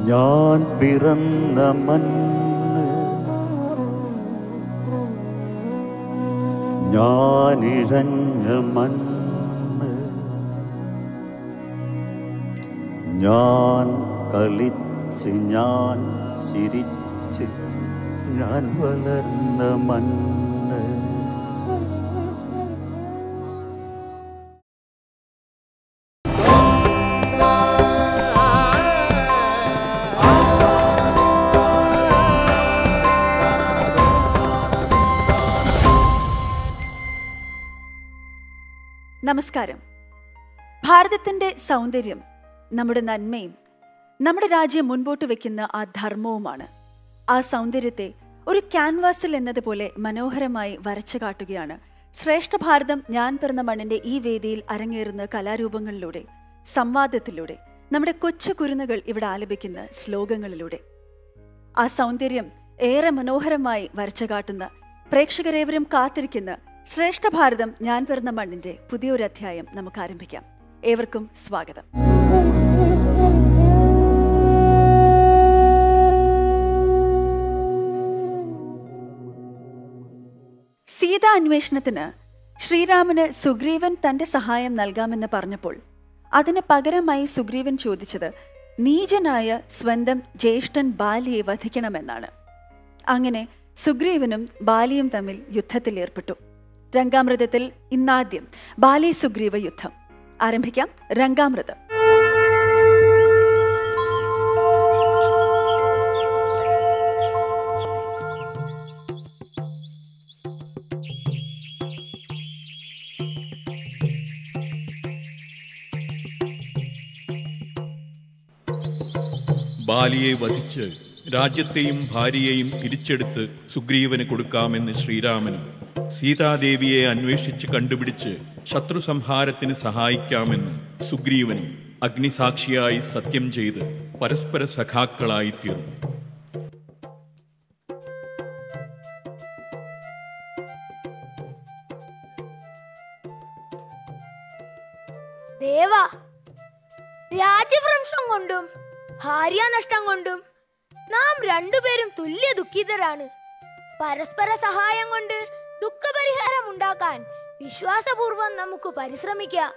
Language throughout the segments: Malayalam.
ഞാൻ പിറന്ന മണ്ണ് ഞാൻ ഇഴഞ്ഞ മണ്ണ് ഞാൻ കളിച്ച് ഞാൻ ചിരിച്ച് ഞാൻ വളർന്ന മണ്ണ് നമസ്കാരം ഭാരതത്തിന്റെ സൗന്ദര്യം നമ്മുടെ നന്മയും നമ്മുടെ രാജ്യം മുൻപോട്ട് വെക്കുന്ന ആ ധർമ്മവുമാണ് ആ സൗന്ദര്യത്തെ ഒരു ക്യാൻവാസിൽ എന്നതുപോലെ മനോഹരമായി വരച്ചു കാട്ടുകയാണ് ശ്രേഷ്ഠ ഭാരതം ഞാൻ പിറന്ന മണ്ണിന്റെ ഈ വേദിയിൽ അരങ്ങേറുന്ന കലാരൂപങ്ങളിലൂടെ സംവാദത്തിലൂടെ നമ്മുടെ കൊച്ചു കുരുന്നുകൾ ഇവിടെ ആലപിക്കുന്ന ശ്ലോകങ്ങളിലൂടെ ആ സൗന്ദര്യം ഏറെ മനോഹരമായി വരച്ചു കാട്ടുന്ന പ്രേക്ഷകരേവരും കാത്തിരിക്കുന്ന ശ്രേഷ്ഠ ഭാരതം ഞാൻ പിറന്ന മണ്ണിന്റെ പുതിയൊരു അധ്യായം നമുക്ക് ആരംഭിക്കാം ഏവർക്കും സ്വാഗതം സീതാ അന്വേഷണത്തിന് ശ്രീരാമന് സുഗ്രീവൻ തന്റെ സഹായം നൽകാമെന്ന് പറഞ്ഞപ്പോൾ അതിന് പകരമായി സുഗ്രീവൻ ചോദിച്ചത് നീചനായ സ്വന്തം ജ്യേഷ്ഠൻ ബാലിയെ വധിക്കണമെന്നാണ് അങ്ങനെ സുഗ്രീവനും ബാലിയും തമ്മിൽ യുദ്ധത്തിൽ ഏർപ്പെട്ടു രംഗാമൃതത്തിൽ ഇന്നാദ്യം ബാലി സുഗ്രീവ യുദ്ധം ആരംഭിക്കാം രംഗാമൃതം ബാലിയെ വധിച്ച് രാജ്യത്തെയും ഭാര്യയെയും തിരിച്ചെടുത്ത് സുഗ്രീവന് കൊടുക്കാമെന്ന് ശ്രീരാമനും സീതാദേവിയെ അന്വേഷിച്ച് കണ്ടുപിടിച്ച് ശത്രു സംഹാരത്തിന് സഹായിക്കാമെന്ന് സുഗ്രീവനും അഗ്നിസാക്ഷിയായി സത്യം ചെയ്ത് പരസ്പര സഖാക്കളായി തീർന്നു ദേവ രാജ്യഭ്രംശം കൊണ്ടും ഭാര്യാനഷ്ടം കൊണ്ടും നാം രണ്ടുപേരും തുല്യ ദുഃഖിതരാണ് പരസ്പര സഹായം കൊണ്ട് ദുഃഖപരിഹാരം ഉണ്ടാക്കാൻ വിശ്വാസപൂർവം നമുക്ക് പരിശ്രമിക്കാം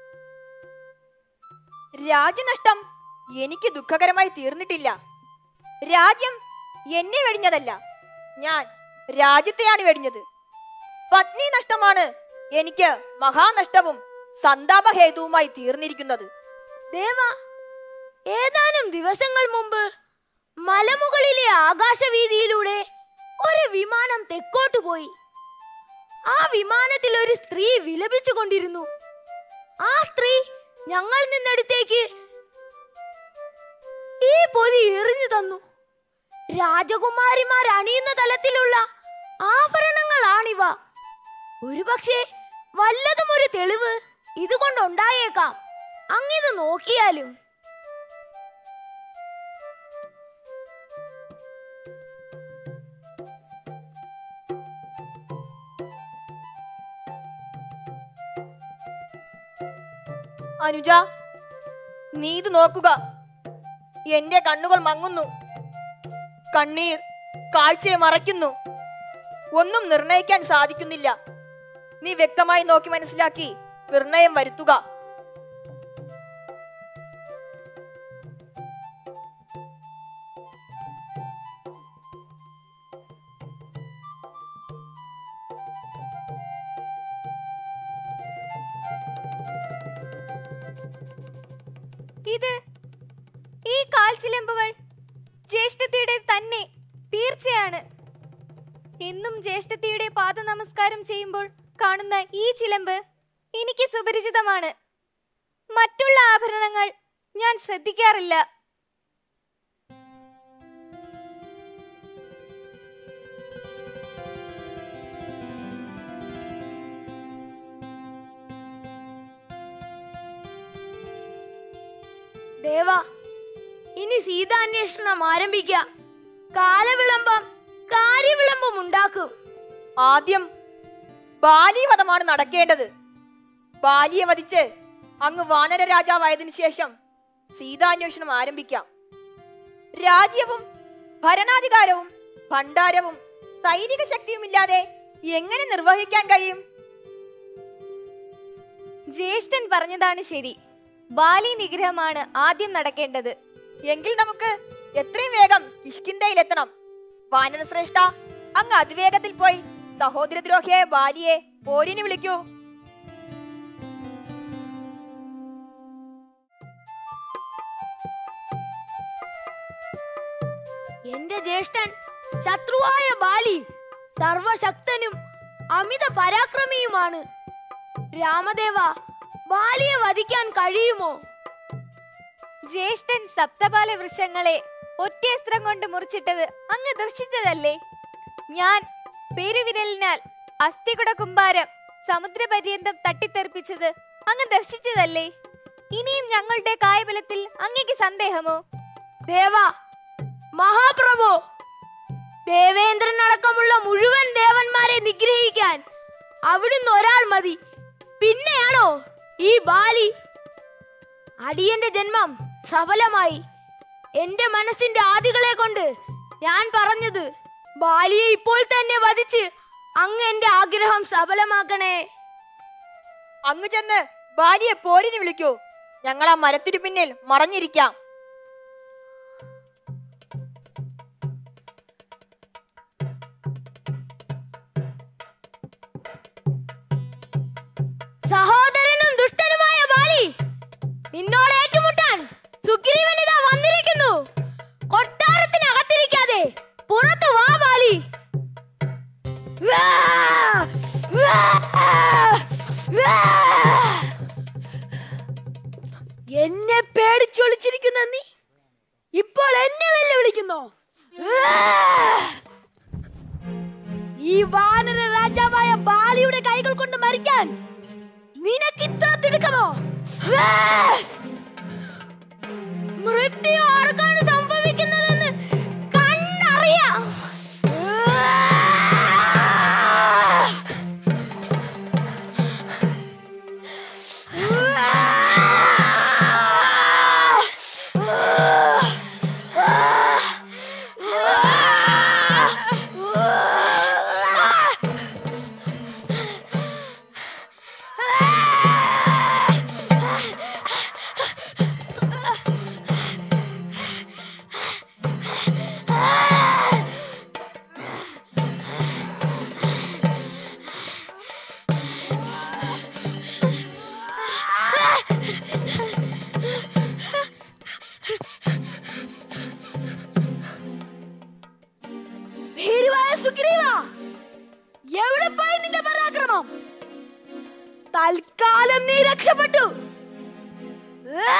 രാജ്യനഷ്ടം എനിക്ക് ദുഃഖകരമായി തീർന്നിട്ടില്ല രാജ്യം എന്നെ വെടിഞ്ഞതല്ല ഞാൻ രാജ്യത്തെയാണ് വെടിഞ്ഞത് പത്നി നഷ്ടമാണ് എനിക്ക് മഹാനഷ്ടവും സന്താപഹേതുവുമായി തീർന്നിരിക്കുന്നത് ദേവ ഏതാനും ദിവസങ്ങൾ മുമ്പ് മലമുകളിലെ ആകാശവീതിയിലൂടെ ഒരു വിമാനം തെക്കോട്ട് പോയി ആ വിമാനത്തിൽ ഒരു സ്ത്രീ വിലപിച്ചു കൊണ്ടിരുന്നു ആ സ്ത്രീ ഞങ്ങൾ നിന്നടുത്തേക്ക് ഈ പൊതി എറിഞ്ഞു തന്നു രാജകുമാരിമാർ അണിയുന്ന തലത്തിലുള്ള ആഭരണങ്ങളാണിവ ഒരുപക്ഷെ വല്ലതും ഒരു തെളിവ് ഇതുകൊണ്ടുണ്ടായേക്കാം അങ്ങിത് നോക്കിയാലും അനുജ നീ ഇത് നോക്കുക എന്റെ കണ്ണുകൾ മങ്ങുന്നു കണ്ണീർ കാഴ്ചയെ മറയ്ക്കുന്നു ഒന്നും നിർണയിക്കാൻ സാധിക്കുന്നില്ല നീ വ്യക്തമായി നോക്കി മനസ്സിലാക്കി നിർണയം വരുത്തുക ഇത് ഈ കാൽച്ചിലമ്പുകൾ ജ്യേഷ്ഠത്തിയുടെ തന്നെ തീർച്ചയാണ് എന്നും ജ്യേഷ്ഠത്തിയുടെ പാദ നമസ്കാരം ചെയ്യുമ്പോൾ കാണുന്ന ഈ ചിലമ്പ് എനിക്ക് സുപരിചിതമാണ് മറ്റുള്ള ആഭരണങ്ങൾ ഞാൻ ശ്രദ്ധിക്കാറില്ല ദേവ ഇനി സീതാന്വേഷണം ആരംഭിക്കാം കാലവിളംബം കാര്യവിളംബം ഉണ്ടാക്കും ആദ്യം ബാലിവധമാണ് നടക്കേണ്ടത് ബാലിയെ വധിച്ച് അങ്ങ് വാനര രാജാവായതിനു ശേഷം സീതാന്വേഷണം ആരംഭിക്കാം രാജ്യവും ഭരണാധികാരവും ഭണ്ഡാരവും സൈനിക ശക്തിയുമില്ലാതെ എങ്ങനെ നിർവഹിക്കാൻ കഴിയും ജ്യേഷ്ഠൻ പറഞ്ഞതാണ് ശരി ബാലി നിഗ്രഹമാണ് ആദ്യം നടക്കേണ്ടത് എങ്കിൽ നമുക്ക് എത്രയും വേഗം കിഷ്കിന്തയിലെത്തണം വാനരശ്രേഷ്ഠ അങ്ങ് അതിവേഗത്തിൽ പോയി സഹോദരദ്രോഹിയായ ബാലിയെ പോരിന് വിളിക്കൂ എന്റെ ജ്യേഷ്ഠൻ ശത്രുവായ ബാലി സർവശക്തനും അമിത പരാക്രമിയുമാണ് രാമദേവ ബാലിയെ വധിക്കാൻ കഴിയുമോ ജ്യേഷ്ഠൻ സപ്തപാല വൃക്ഷങ്ങളെ ഒറ്റയസ്ത്രം കൊണ്ട് മുറിച്ചിട്ടത് അങ്ങ് ദർശിച്ചതല്ലേ ഞാൻ പെരുവിരലിനാൽ അസ്ഥികുട കുമ്പാരം സമുദ്രപര്യന്തം തട്ടിത്തെറിപ്പിച്ചത് അങ്ങ് ദർശിച്ചതല്ലേ ഇനിയും ഞങ്ങളുടെ കായബലത്തിൽ അങ്ങേക്ക് സന്ദേഹമോ ദേവ മഹാപ്രഭു ദേവേന്ദ്രൻ അടക്കമുള്ള മുഴുവൻ ദേവന്മാരെ നിഗ്രഹിക്കാൻ അവിടുന്ന് ഒരാൾ മതി പിന്നെയാണോ ഈ ബാലി അടിയന്റെ ജന്മം സഫലമായി എന്റെ മനസ്സിന്റെ ആദികളെ കൊണ്ട് ഞാൻ പറഞ്ഞത് ബാലിയെ ഇപ്പോൾ തന്നെ വധിച്ച് അങ്ങ് എന്റെ ആഗ്രഹം സഫലമാക്കണേ അങ്ങ് ചെന്ന് ബാലിയെ പോരിന് വിളിക്കൂ ഞങ്ങൾ ആ മരത്തിനു പിന്നിൽ മറഞ്ഞിരിക്കാം സഹോദരനും ദുഷ്ടനുമായ ബാലി നിന്നോട് ഏറ്റുമുട്ടാൻ സുഗ്രീവൻ ഇതാ വന്നിരിക്കുന്നു കൊട്ടാരത്തിനകത്തിരിക്കാതെ പുറത്തു വാ ബാലി വാ! വാ! വാ! എന്നെ പേടിച്ചൊളിച്ചിരിക്കുന്ന നീ ഇപ്പോൾ എന്നെ വെല്ലുവിളിക്കുന്നു വാ! ഈ വാനര രാജാവായ ബാലിയുടെ കൈകൾ കൊണ്ട് മരിക്കാൻ നിനക്ക് ഇത്ര തിടുക്കമോ വേ! മൃത്യു ആർക്കാണ് സംഭവിക്കുന്നതെന്ന് കണ്ണറിയാം ഭീരുവായ സുഗ്രീവ എവിടെ പോയി നിന്റെ പരാക്രമം തൽക്കാലം നീ രക്ഷപ്പെട്ടു ആ!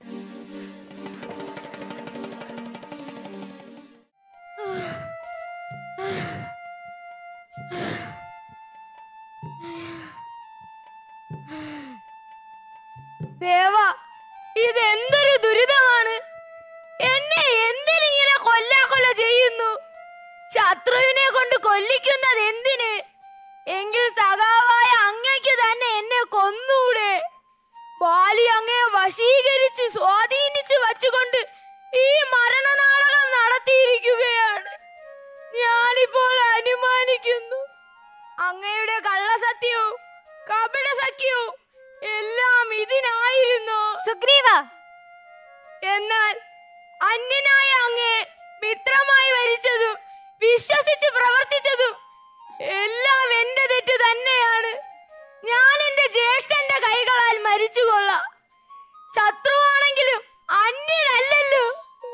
ദേവ ഇതെന്തൊരു ദുരിതമാണ് എന്നെ എന്തിനിങ്ങനെ കൊല്ലാക്കൊല ചെയ്യുന്നു ശത്രുവിനെ കൊണ്ട് കൊല്ലിക്കുന്നത് എന്തിന് എങ്കിൽ സഖാവായ അങ്ങയ്ക്ക് തന്നെ എന്നെ കൊന്നൂടെ ബാലി അങ്ങയെ വശീകരിച്ച് സ്വാധീനിച്ച് വച്ചുകൊണ്ട് ഈ മരണനാടകം നടത്തിയിരിക്കുകയാണ് ഞാനിപ്പോൾ അനുമാനിക്കുന്നു അങ്ങയുടെ കള്ളസത്യവും കപട സഖ്യവും എല്ലാം ഇതിനായിരുന്നു സുഗ്രീവ എന്നാൽ അന്യനായ അങ്ങേ മിത്രമായി വരിച്ചതും വിശ്വസിച്ച് പ്രവർത്തിച്ചതും എല്ലാം എന്റെ തെറ്റ് തന്നെയാണ് ഞാൻ എന്റെ ജ്യേഷ്ഠന്റെ കൈകളാൽ മരിച്ചുകൊള്ളാം ശത്രുവാണെങ്കിലും അന്യനല്ലല്ലോ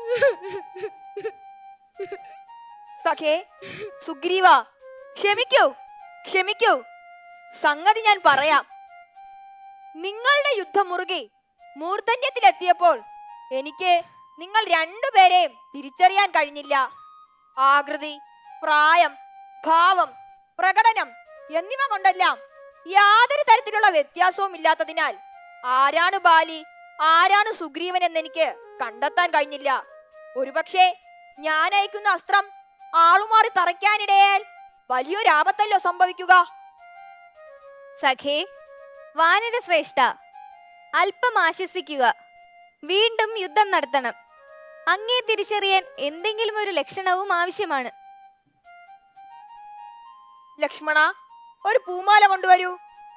സഖേ സുഗ്രീവ ക്ഷമിക്കൂ ക്ഷമിക്കൂ സംഗതി ഞാൻ പറയാം നിങ്ങളുടെ യുദ്ധം മുറുകെ മൂർധന്യത്തിലെത്തിയപ്പോൾ എനിക്ക് നിങ്ങൾ രണ്ടുപേരെയും തിരിച്ചറിയാൻ കഴിഞ്ഞില്ല ആകൃതി പ്രായം ഭാവം പ്രകടനം എന്നിവ കൊണ്ടെല്ലാം യാതൊരു തരത്തിലുള്ള വ്യത്യാസവും ഇല്ലാത്തതിനാൽ ആരാണ് ബാലി ആരാണ് സുഗ്രീവൻ എന്നെനിക്ക് കണ്ടെത്താൻ കഴിഞ്ഞില്ല ഒരുപക്ഷെ ഞാൻ അയക്കുന്ന അസ്ത്രം ആളുമാറി തറയ്ക്കാനിടയാൽ വലിയൊരു ആപത്തല്ലോ സംഭവിക്കുക സഖേ വാനരശ്രേഷ്ഠ അല്പം ആശ്വസിക്കുക വീണ്ടും യുദ്ധം നടത്തണം അങ്ങേ തിരിച്ചറിയാൻ എന്തെങ്കിലും ഒരു ലക്ഷണവും ആവശ്യമാണ് ലക്ഷ്മണ ഒരു പൂമാല കൊണ്ടുവരൂ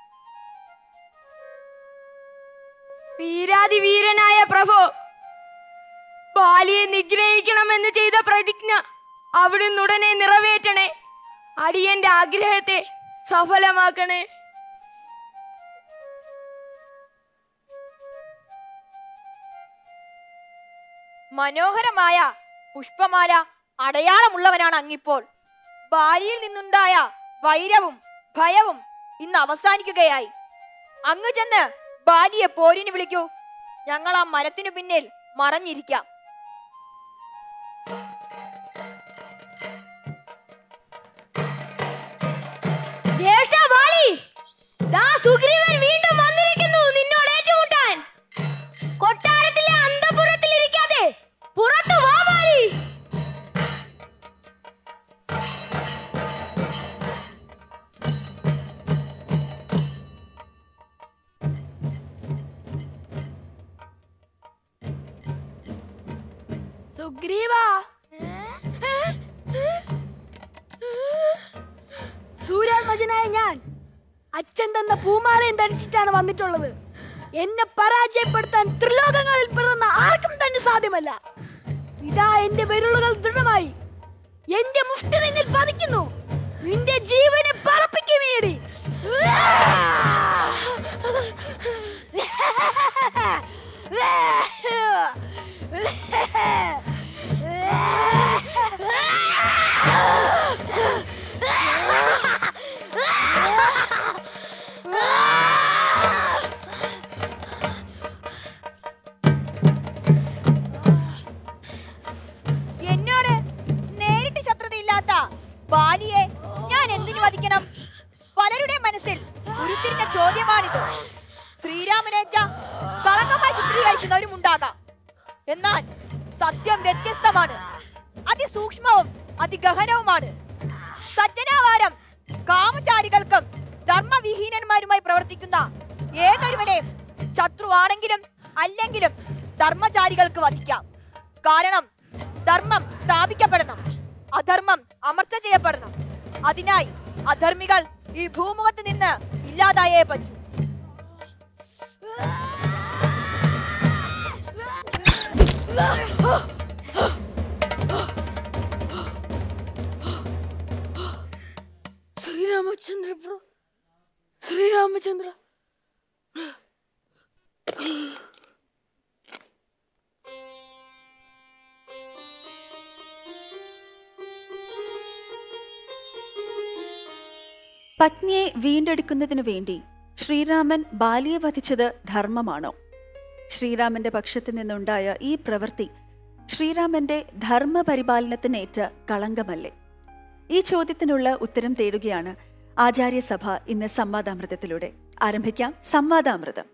വീരാതി വീരനായ പ്രഭു ബാലിയെ നിഗ്രഹിക്കണമെന്ന് ചെയ്ത പ്രതിജ്ഞ അവിടുന്ന് ഉടനെ നിറവേറ്റണേ അടിയന്റെ ആഗ്രഹത്തെ സഫലമാക്കണേ മനോഹരമായ പുഷ്പമാല അടയാളമുള്ളവനാണ് അങ്ങിപ്പോൾ ബാലിയിൽ നിന്നുണ്ടായ വൈരവും ഭയവും ഇന്ന് അവസാനിക്കുകയായി അങ്ങ് ചെന്ന് ബാലിയെ പോരിന് വിളിക്കൂ ഞങ്ങൾ ആ മരത്തിനു പിന്നിൽ മറഞ്ഞിരിക്കാം ജ്യേഷ്ഠ ബാലി ദാ സുഗ്രീവൻ വീണ്ടും വന്നിരിക്കുന്നു നിന്നോട് ഏറ്റുമുട്ടാൻ കൊട്ടാരത്തിലെ അന്തപുരത്തിൽ ഇരിക്കാതെ പുറത്തു വാ ബാലി സുഗ്രീവ സൂര്യാത്മജനായ ഞാൻ അച്ഛൻ തന്ന പൂമാലയും ധരിച്ചിട്ടാണ് വന്നിട്ടുള്ളത് എന്നെ പരാജയപ്പെടുത്താൻ ത്രിലോകങ്ങളിൽ പിറന്ന ആർക്കും തന്നെ സാധ്യമല്ല ഇതാ എന്റെ വിരലുകൾ ദൃഢമായി എന്റെ മുഷ്ടി നിന്നിൽ പതിക്കുന്നു നിന്റെ ജീവനെ പറപ്പിക്കുമേടി എന്നോട് നേരിട്ട് ശത്രുതയില്ലാത്ത ബാലിയെ ഞാൻ എന്തിനു വധിക്കണം പലരുടെ മനസ്സിൽ ഉരുത്തിരിഞ്ഞ ചോദ്യമാണിത് ശ്രീരാമനേറ്റ കളങ്കമായി ചിത്രീകരിക്കുന്നവരും ഉണ്ടാകാം എന്നാൽ സത്യം വ്യത്യസ്തമാണ് അതിസൂക്ഷ്മവും അതിഗഹനവുമാണ് സജ്ജനാവാരം കാമചാരികൾക്കും ധർമ്മവിഹീനന്മാരുമായി പ്രവർത്തിക്കുന്ന ഏതൊരുവനെയും ശത്രുവാണെങ്കിലും അല്ലെങ്കിലും ധർമ്മചാരികൾക്ക് വധിക്കാം കാരണം ധർമ്മം സ്ഥാപിക്കപ്പെടണം അധർമ്മം അമർച്ച ചെയ്യപ്പെടണം അതിനായി അധർമ്മികൾ ഈ ഭൂമുഖത്ത് നിന്ന് ഇല്ലാതായേ പറ്റൂ ശ്രീരാമചന്ദ്ര പ്രഭു ശ്രീരാമചന്ദ്ര പത്നിയെ വീണ്ടെടുക്കുന്നതിനു വേണ്ടി ശ്രീരാമൻ ബാലിയെ വധിച്ചത് ധർമ്മമാണോ ശ്രീരാമന്റെ പക്ഷത്തു നിന്നുണ്ടായ ഈ പ്രവൃത്തി ശ്രീരാമന്റെ ധർമ്മപരിപാലനത്തിനേറ്റ കളങ്കമല്ലേ ഈ ചോദ്യത്തിനുള്ള ഉത്തരം തേടുകയാണ് ആചാര്യസഭ ഇന്ന് സംവാദാമൃതത്തിലൂടെ ആരംഭിക്കാം സംവാദാമൃതം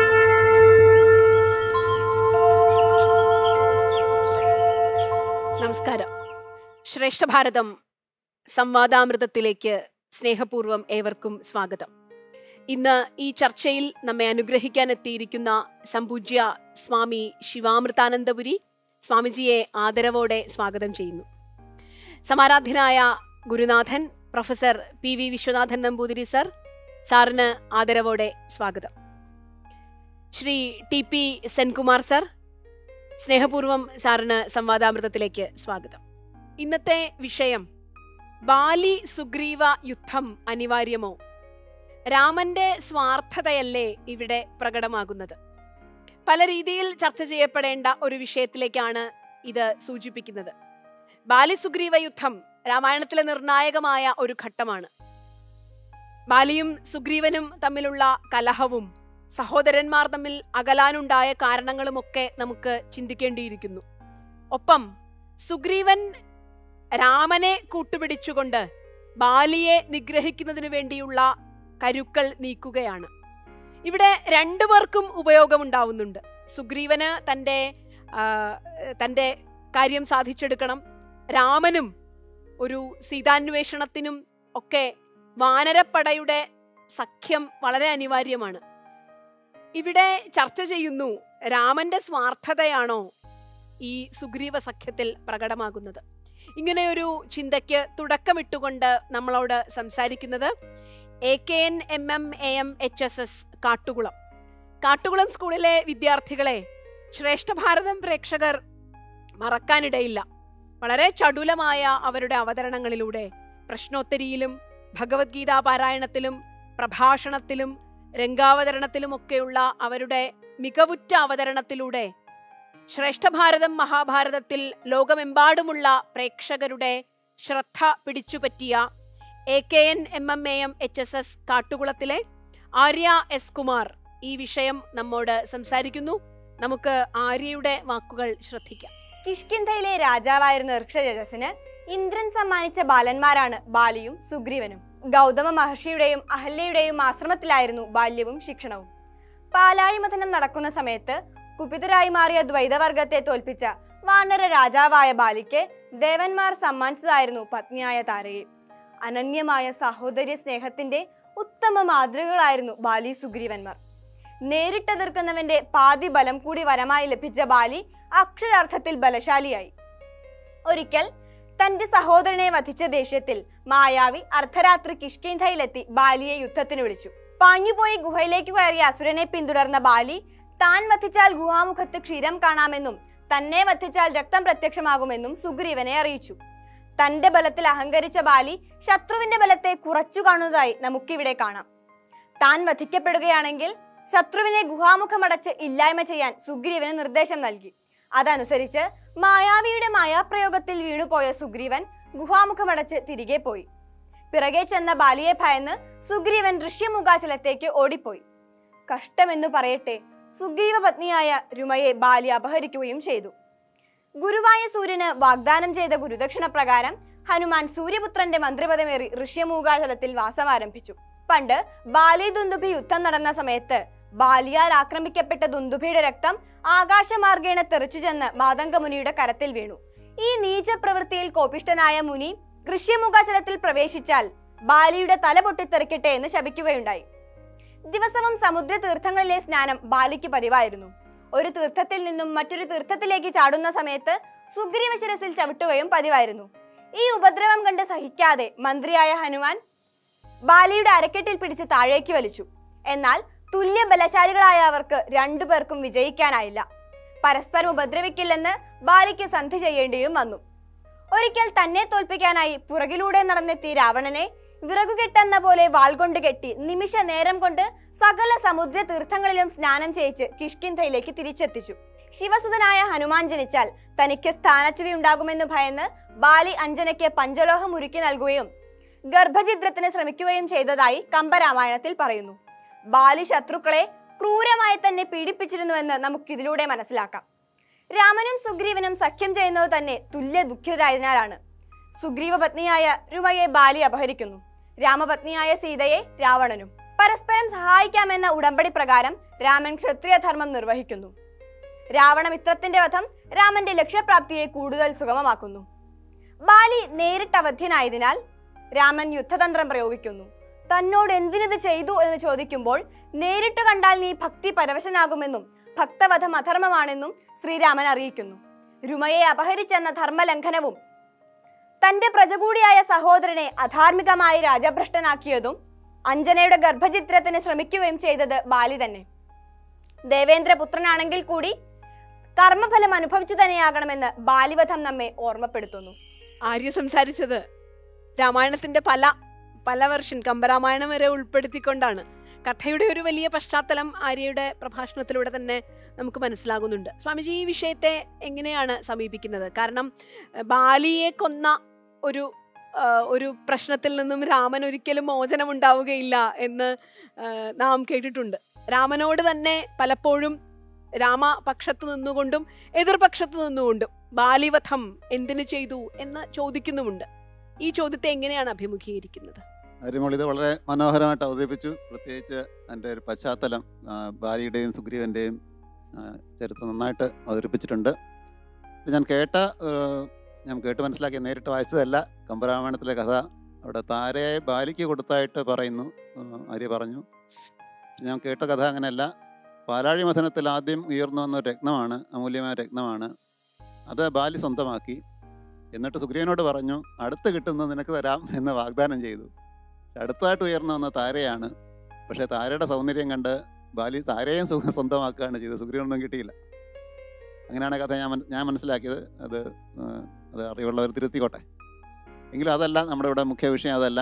നമസ്കാരം ശ്രേഷ്ഠ ഭാരതം സംവാദാമൃതത്തിലേക്ക് സ്നേഹപൂർവ്വം ഏവർക്കും സ്വാഗതം ഇന്ന് ഈ ചർച്ചയിൽ നമ്മെ അനുഗ്രഹിക്കാൻ എത്തിയിരിക്കുന്ന സംപൂജ്യ സ്വാമി ശിവാമൃതാനന്ദപുരി സ്വാമിജിയെ ആദരവോടെ സ്വാഗതം ചെയ്യുന്നു സമാരാധ്യനായ ഗുരുനാഥൻ professor P V Viswanathan Namboothiri sir സാറിന് ആദരവോടെ സ്വാഗതം Sri T P Senkumar sir സ്നേഹപൂർവം സാറിന് സംവാദാമൃതത്തിലേക്ക് സ്വാഗതം ഇന്നത്തെ വിഷയം ബാലി സുഗ്രീവ യുദ്ധം അനിവാര്യമോ രാമന്റെ സ്വാർത്ഥതയല്ലേ ഇവിടെ പ്രകടമാകുന്നത് പല രീതിയിൽ ചർച്ച ചെയ്യപ്പെടേണ്ട ഒരു വിഷയത്തിലേക്കാണ് ഇത് സൂചിപ്പിക്കുന്നത് ബാലി സുഗ്രീവ യുദ്ധം രാമായണത്തിലെ നിർണായകമായ ഒരു ഘട്ടമാണ് ബാലിയും സുഗ്രീവനും തമ്മിലുള്ള കലഹവും സഹോദരന്മാർ തമ്മിൽ അകലാനുണ്ടായ കാരണങ്ങളുമൊക്കെ നമുക്ക് ചിന്തിക്കേണ്ടിയിരിക്കുന്നു ഒപ്പം സുഗ്രീവൻ രാമനെ കൂട്ടുപിടിച്ചുകൊണ്ട് ബാലിയെ നിഗ്രഹിക്കുന്നതിനു വേണ്ടിയുള്ള കരുക്കൾ നീക്കുകയാണ് ഇവിടെ രണ്ടുപേർക്കും ഉപയോഗമുണ്ടാവുന്നുണ്ട് സുഗ്രീവന് തൻ്റെ ആ, തൻ്റെ കാര്യം സാധിച്ചെടുക്കണം രാമനും ഒരു സീതാന്വേഷണത്തിനും ഒക്കെ വാനരപ്പടയുടെ സഖ്യം വളരെ അനിവാര്യമാണ് ഇവിടെ ചർച്ച ചെയ്യുന്നു രാമന്റെ സ്വാർത്ഥതയാണോ ഈ സുഗ്രീവ സഖ്യത്തിൽ പ്രകടമാകുന്നത് ഇങ്ങനെയൊരു ചിന്തയ്ക്ക് തുടക്കമിട്ടുകൊണ്ട് നമ്മളോട് സംസാരിക്കുന്നത് A K N M M A M H S S Kattukulam Kattukulam സ്കൂളിലെ വിദ്യാർത്ഥികളെ ശ്രേഷ്ഠ ഭാരതം പ്രേക്ഷകർ മറക്കാനിടയില്ല വളരെ ചടുലമായ അവരുടെ അവതരണങ്ങളിലൂടെ പ്രശ്നോത്തരിയിലും ഭഗവത്ഗീതാ പാരായണത്തിലും പ്രഭാഷണത്തിലും രംഗാവതരണത്തിലുമൊക്കെയുള്ള അവരുടെ മികവുറ്റ അവതരണത്തിലൂടെ ശ്രേഷ്ഠ ഭാരതം മഹാഭാരതത്തിൽ ലോകമെമ്പാടുമുള്ള പ്രേക്ഷകരുടെ ശ്രദ്ധ പിടിച്ചുപറ്റിയ A K N M M A M H S S കാട്ടുകുളത്തിലെ ആര്യ എസ് കുമാർ ഈ വിഷയം നമ്മോട് സംസാരിക്കുന്നു നമുക്ക് ആര്യയുടെ വാക്കുകൾ ശ്രദ്ധിക്കാം കിഷ്കിന്ധയിലെ രാജാവായിരുന്ന ഋക്ഷരജസിന് ഇന്ദ്രൻ സമ്മാനിച്ച ബാലന്മാരാണ് ബാലിയും സുഗ്രീവനും ഗൗതമ മഹർഷിയുടെയും അഹല്യയുടെയും ആശ്രമത്തിലായിരുന്നു ബാല്യവും ശിക്ഷണവും പാലാഴിമഥനം നടക്കുന്ന സമയത്ത് കുപിതരായി മാറിയ ദ്വൈതവർഗത്തെ തോൽപ്പിച്ച വാനര രാജാവായ ബാലിക്ക് ദേവന്മാർ സമ്മാനിച്ചതായിരുന്നു പത്നിയായ താരയെ അനന്യമായ സഹോദര്യ സ്നേഹത്തിന്റെ ഉത്തമ മാതൃകകളായിരുന്നു ബാലി സുഗ്രീവന്മാർ നേരിട്ടെതിർക്കുന്നവന്റെ പാതി ബലം കൂടി വരമായി ലഭിച്ച ബാലി അക്ഷരാർത്ഥത്തിൽ ബലശാലിയായി ഒരിക്കൽ തന്റെ സഹോദരനെ വധിച്ച ദേഷ്യത്തിൽ മായാവി അർദ്ധരാത്രി കിഷ്കിന്ധയിലെത്തി ബാലിയെ യുദ്ധത്തിന് വിളിച്ചു പാഞ്ഞുപോയി ഗുഹയിലേക്ക് കയറിയ അസുരനെ പിന്തുടർന്ന ബാലി താൻ വധിച്ചാൽ ഗുഹാമുഖത്ത് ക്ഷീരം കാണാമെന്നും തന്നെ വധിച്ചാൽ രക്തം പ്രത്യക്ഷമാകുമെന്നും സുഗ്രീവനെ അറിയിച്ചു തന്റെ ബലത്തിൽ അഹങ്കരിച്ച ബാലി ശത്രുവിന്റെ ബലത്തെ കുറച്ചു കാണുന്നതായി നമുക്കിവിടെ കാണാം താൻ വധിക്കപ്പെടുകയാണെങ്കിൽ ശത്രുവിനെ ഗുഹാമുഖമടച്ച് ഇല്ലായ്മ ചെയ്യാൻ സുഗ്രീവന് നിർദ്ദേശം നൽകി അതനുസരിച്ച് മായാവിയുടെ മായാപ്രയോഗത്തിൽ വീണുപോയ സുഗ്രീവൻ ഗുഹാമുഖമടച്ച് തിരികെ പോയി പിറകെ ചെന്ന ബാലിയെ ഭയന്ന് സുഗ്രീവൻ ഋഷ്യമുഖാചലത്തേക്ക് ഓടിപ്പോയി കഷ്ടമെന്നു പറയട്ടെ സുഗ്രീവ പത്നിയായ രുമയെ ബാലി അപഹരിക്കുകയും ചെയ്തു ഗുരുവായ സൂര്യന് വാഗ്ദാനം ചെയ്ത ഗുരുദക്ഷിണ പ്രകാരം ഹനുമാൻ സൂര്യപുത്രന്റെ മന്ത്രിപദമേറി ഋഷ്യമൂകാചലത്തിൽ വാസം ആരംഭിച്ചു പണ്ട് ബാലി ദുന്ദുഭി യുദ്ധം നടന്ന സമയത്ത് ബാലിയാൽ ആക്രമിക്കപ്പെട്ട ദുന്ദുഭിയുടെ രക്തം ആകാശമാർഗേണ തെറിച്ചു ചെന്ന് മാതംഗമുനിയുടെ കരത്തിൽ വീണു ഈ നീച പ്രവൃത്തിയിൽ കോപിഷ്ടനായ മുനി ഋഷ്യമുഖാചലത്തിൽ പ്രവേശിച്ചാൽ ബാലിയുടെ തല പൊട്ടിത്തെറിക്കട്ടെ എന്ന് ശപിക്കുകയുണ്ടായി ദിവസവും സമുദ്ര തീർത്ഥങ്ങളിലെ സ്നാനം ബാലിക്ക് പതിവായിരുന്നു ഒരു തീർത്ഥത്തിൽ നിന്നും മറ്റൊരു തീർത്ഥത്തിലേക്ക് ചാടുന്ന സമയത്ത് സുഗ്രീവ ശിരസിൽ ചവിട്ടുകയും പതിവായിരുന്നു ഈ ഉപദ്രവം കണ്ട് സഹിക്കാതെ മന്ത്രിയായ ഹനുമാൻ ബാലിയുടെ അരക്കെട്ടിൽ പിടിച്ച് താഴേക്ക് വലിച്ചു എന്നാൽ തുല്യ ബലശാലികളായ അവർക്ക് രണ്ടുപേർക്കും വിജയിക്കാനായില്ല പരസ്പരം ഉപദ്രവിക്കില്ലെന്ന് ബാലിക്ക് സന്ധി ചെയ്യേണ്ടിയും വന്നു ഒരിക്കൽ തന്നെ തോൽപ്പിക്കാനായി പുറകിലൂടെ നടന്നെത്തിയ രാവണനെ വിറകുകെട്ടെന്ന പോലെ വാൾ കൊണ്ട് കെട്ടി നിമിഷ നേരം കൊണ്ട് സകല സമുദ്ര തീർത്ഥങ്ങളിലും സ്നാനം ചെയ്യിച്ച് കിഷ്കിന്ധയിലേക്ക് തിരിച്ചെത്തിച്ചു ശിവസുതനായ ഹനുമാൻ ജനിച്ചാൽ തനിക്ക് സ്ഥാനച്യുതി ഉണ്ടാകുമെന്ന് ഭയന്ന് ബാലി അഞ്ജനയ്ക്ക് പഞ്ചലോഹം ഉരുക്കി നൽകുകയും ഗർഭഛിദ്രത്തിന് ശ്രമിക്കുകയും ചെയ്തതായി കമ്പരാമായണത്തിൽ പറയുന്നു ബാലി ശത്രുക്കളെ ക്രൂരമായി തന്നെ പീഡിപ്പിച്ചിരുന്നുവെന്ന് നമുക്കിതിലൂടെ മനസ്സിലാക്കാം രാമനും സുഗ്രീവനും സഖ്യം ചെയ്യുന്നത് തന്നെ തുല്യ ദുഃഖിതരായതിനാലാണ് സുഗ്രീവ പത്നിയായ രുമയെ ബാലി അപഹരിക്കുന്നു രാമപത്നിയായ സീതയെ രാവണനും പരസ്പരം സഹായിക്കാമെന്ന ഉടമ്പടി പ്രകാരം രാമൻ ക്ഷത്രിയധർമ്മം നിർവഹിക്കുന്നു രാവണമിത്രത്തിന്റെ വധം രാമന്റെ ലക്ഷ്യപ്രാപ്തിയെ കൂടുതൽ സുഗമമാക്കുന്നു ബാലി നേരിട്ട് അവധ്യനായതിനാൽ രാമൻ യുദ്ധതന്ത്രം പ്രയോഗിക്കുന്നു തന്നോട് എന്തിനിത് ചെയ്തു എന്ന് ചോദിക്കുമ്പോൾ നേരിട്ട് കണ്ടാൽ നീ ഭക്തി പരവശനാകുമെന്നും ഭക്തവധം അധർമ്മമാണെന്നും ശ്രീരാമൻ അറിയിക്കുന്നു രുമയെ അപഹരിച്ചെന്ന ധർമ്മലംഘനവും തന്റെ പ്രജ കൂടിയായ സഹോദരനെ അധാർമികമായി രാജഭ്രഷ്ടനാക്കിയതും അഞ്ജനയുടെ ഗർഭചിത്രത്തിന് ശ്രമിക്കുകയും ചെയ്തത് ബാലി തന്നെ ദേവേന്ദ്രപുത്രനാണെങ്കിൽ കൂടി കർമ്മഫലം അനുഭവിച്ചു തന്നെയാകണമെന്ന് ബാലിവധം നമ്മെ ഓർമ്മപ്പെടുത്തുന്നു ആര്യ സംസാരിച്ചത് രാമായണത്തിന്റെ പല പല വെർഷൻ കമ്പരാമായണം വരെ ഉൾപ്പെടുത്തിക്കൊണ്ടാണ് കഥയുടെ ഒരു വലിയ പശ്ചാത്തലം ആര്യയുടെ പ്രഭാഷണത്തിലൂടെ തന്നെ നമുക്ക് മനസ്സിലാകുന്നുണ്ട് സ്വാമിജി ഈ വിഷയത്തെ എങ്ങനെയാണ് സമീപിക്കുന്നത് കാരണം ഏഹ്, ബാലിയെ കൊന്ന ഒരു ആ, ഒരു പ്രശ്നത്തിൽ നിന്നും രാമൻ ഒരിക്കലും മോചനം ഉണ്ടാവുകയില്ല എന്ന് ആ, നാം കേട്ടിട്ടുണ്ട് രാമനോട് തന്നെ പലപ്പോഴും രാമപക്ഷത്ത് നിന്നുകൊണ്ടും എതിർപക്ഷത്ത് നിന്നുകൊണ്ടും ബാലിവധം എന്തിനു ചെയ്തു എന്ന് ചോദിക്കുന്നുമുണ്ട് ഈ ചോദ്യത്തെ എങ്ങനെയാണ് അഭിമുഖീകരിക്കുന്നത് അരിമോൾ ഇത് വളരെ മനോഹരമായിട്ട് അവതരിപ്പിച്ചു പ്രത്യേകിച്ച് എൻ്റെ ഒരു പശ്ചാത്തലം ആ, ബാലിയുടെയും സുഗ്രീവൻ്റെയും ആ, ചരിത്രം നന്നായിട്ട് അവതരിപ്പിച്ചിട്ടുണ്ട് ഇത് ഞാൻ കേട്ട ആ, ഞാൻ കേട്ട് മനസ്സിലാക്കി നേരിട്ട് വായിച്ചതല്ല കമ്പരാമായണത്തിലെ കഥ അവിടെ താരയെ ബാലിക്ക് കൊടുത്തായിട്ട് പറയുന്നു ആ, ആര്യ പറഞ്ഞു പക്ഷെ ഞാൻ കേട്ട കഥ അങ്ങനെയല്ല പാലാഴി മഥനത്തിൽ ആദ്യം ഉയർന്നു വന്ന ഒരു രത്നമാണ് അമൂല്യമായ രത്നമാണ് അത് ബാലി സ്വന്തമാക്കി എന്നിട്ട് സുഗ്രീവനോട് പറഞ്ഞു അടുത്ത് കിട്ടുന്നത് നിനക്ക് തരാം എന്ന് വാഗ്ദാനം ചെയ്തു അടുത്തായിട്ട് ഉയർന്നു വന്ന താരയാണ് പക്ഷേ താരയുടെ സൗന്ദര്യം കണ്ട് ബാലി താരയും സുഖം സ്വന്തമാക്കുകയാണ് ചെയ്തത് സുഗ്രീവനൊന്നും കിട്ടിയില്ല അങ്ങനെയാണ് കഥ ഞാൻ മന- ഞാൻ മനസ്സിലാക്കിയത് അത് ആ, അത് അറിവുള്ളവർ തിരുത്തിക്കോട്ടെ എങ്കിലും അതല്ല നമ്മുടെ ഇവിടെ മുഖ്യ വിഷയം അതല്ല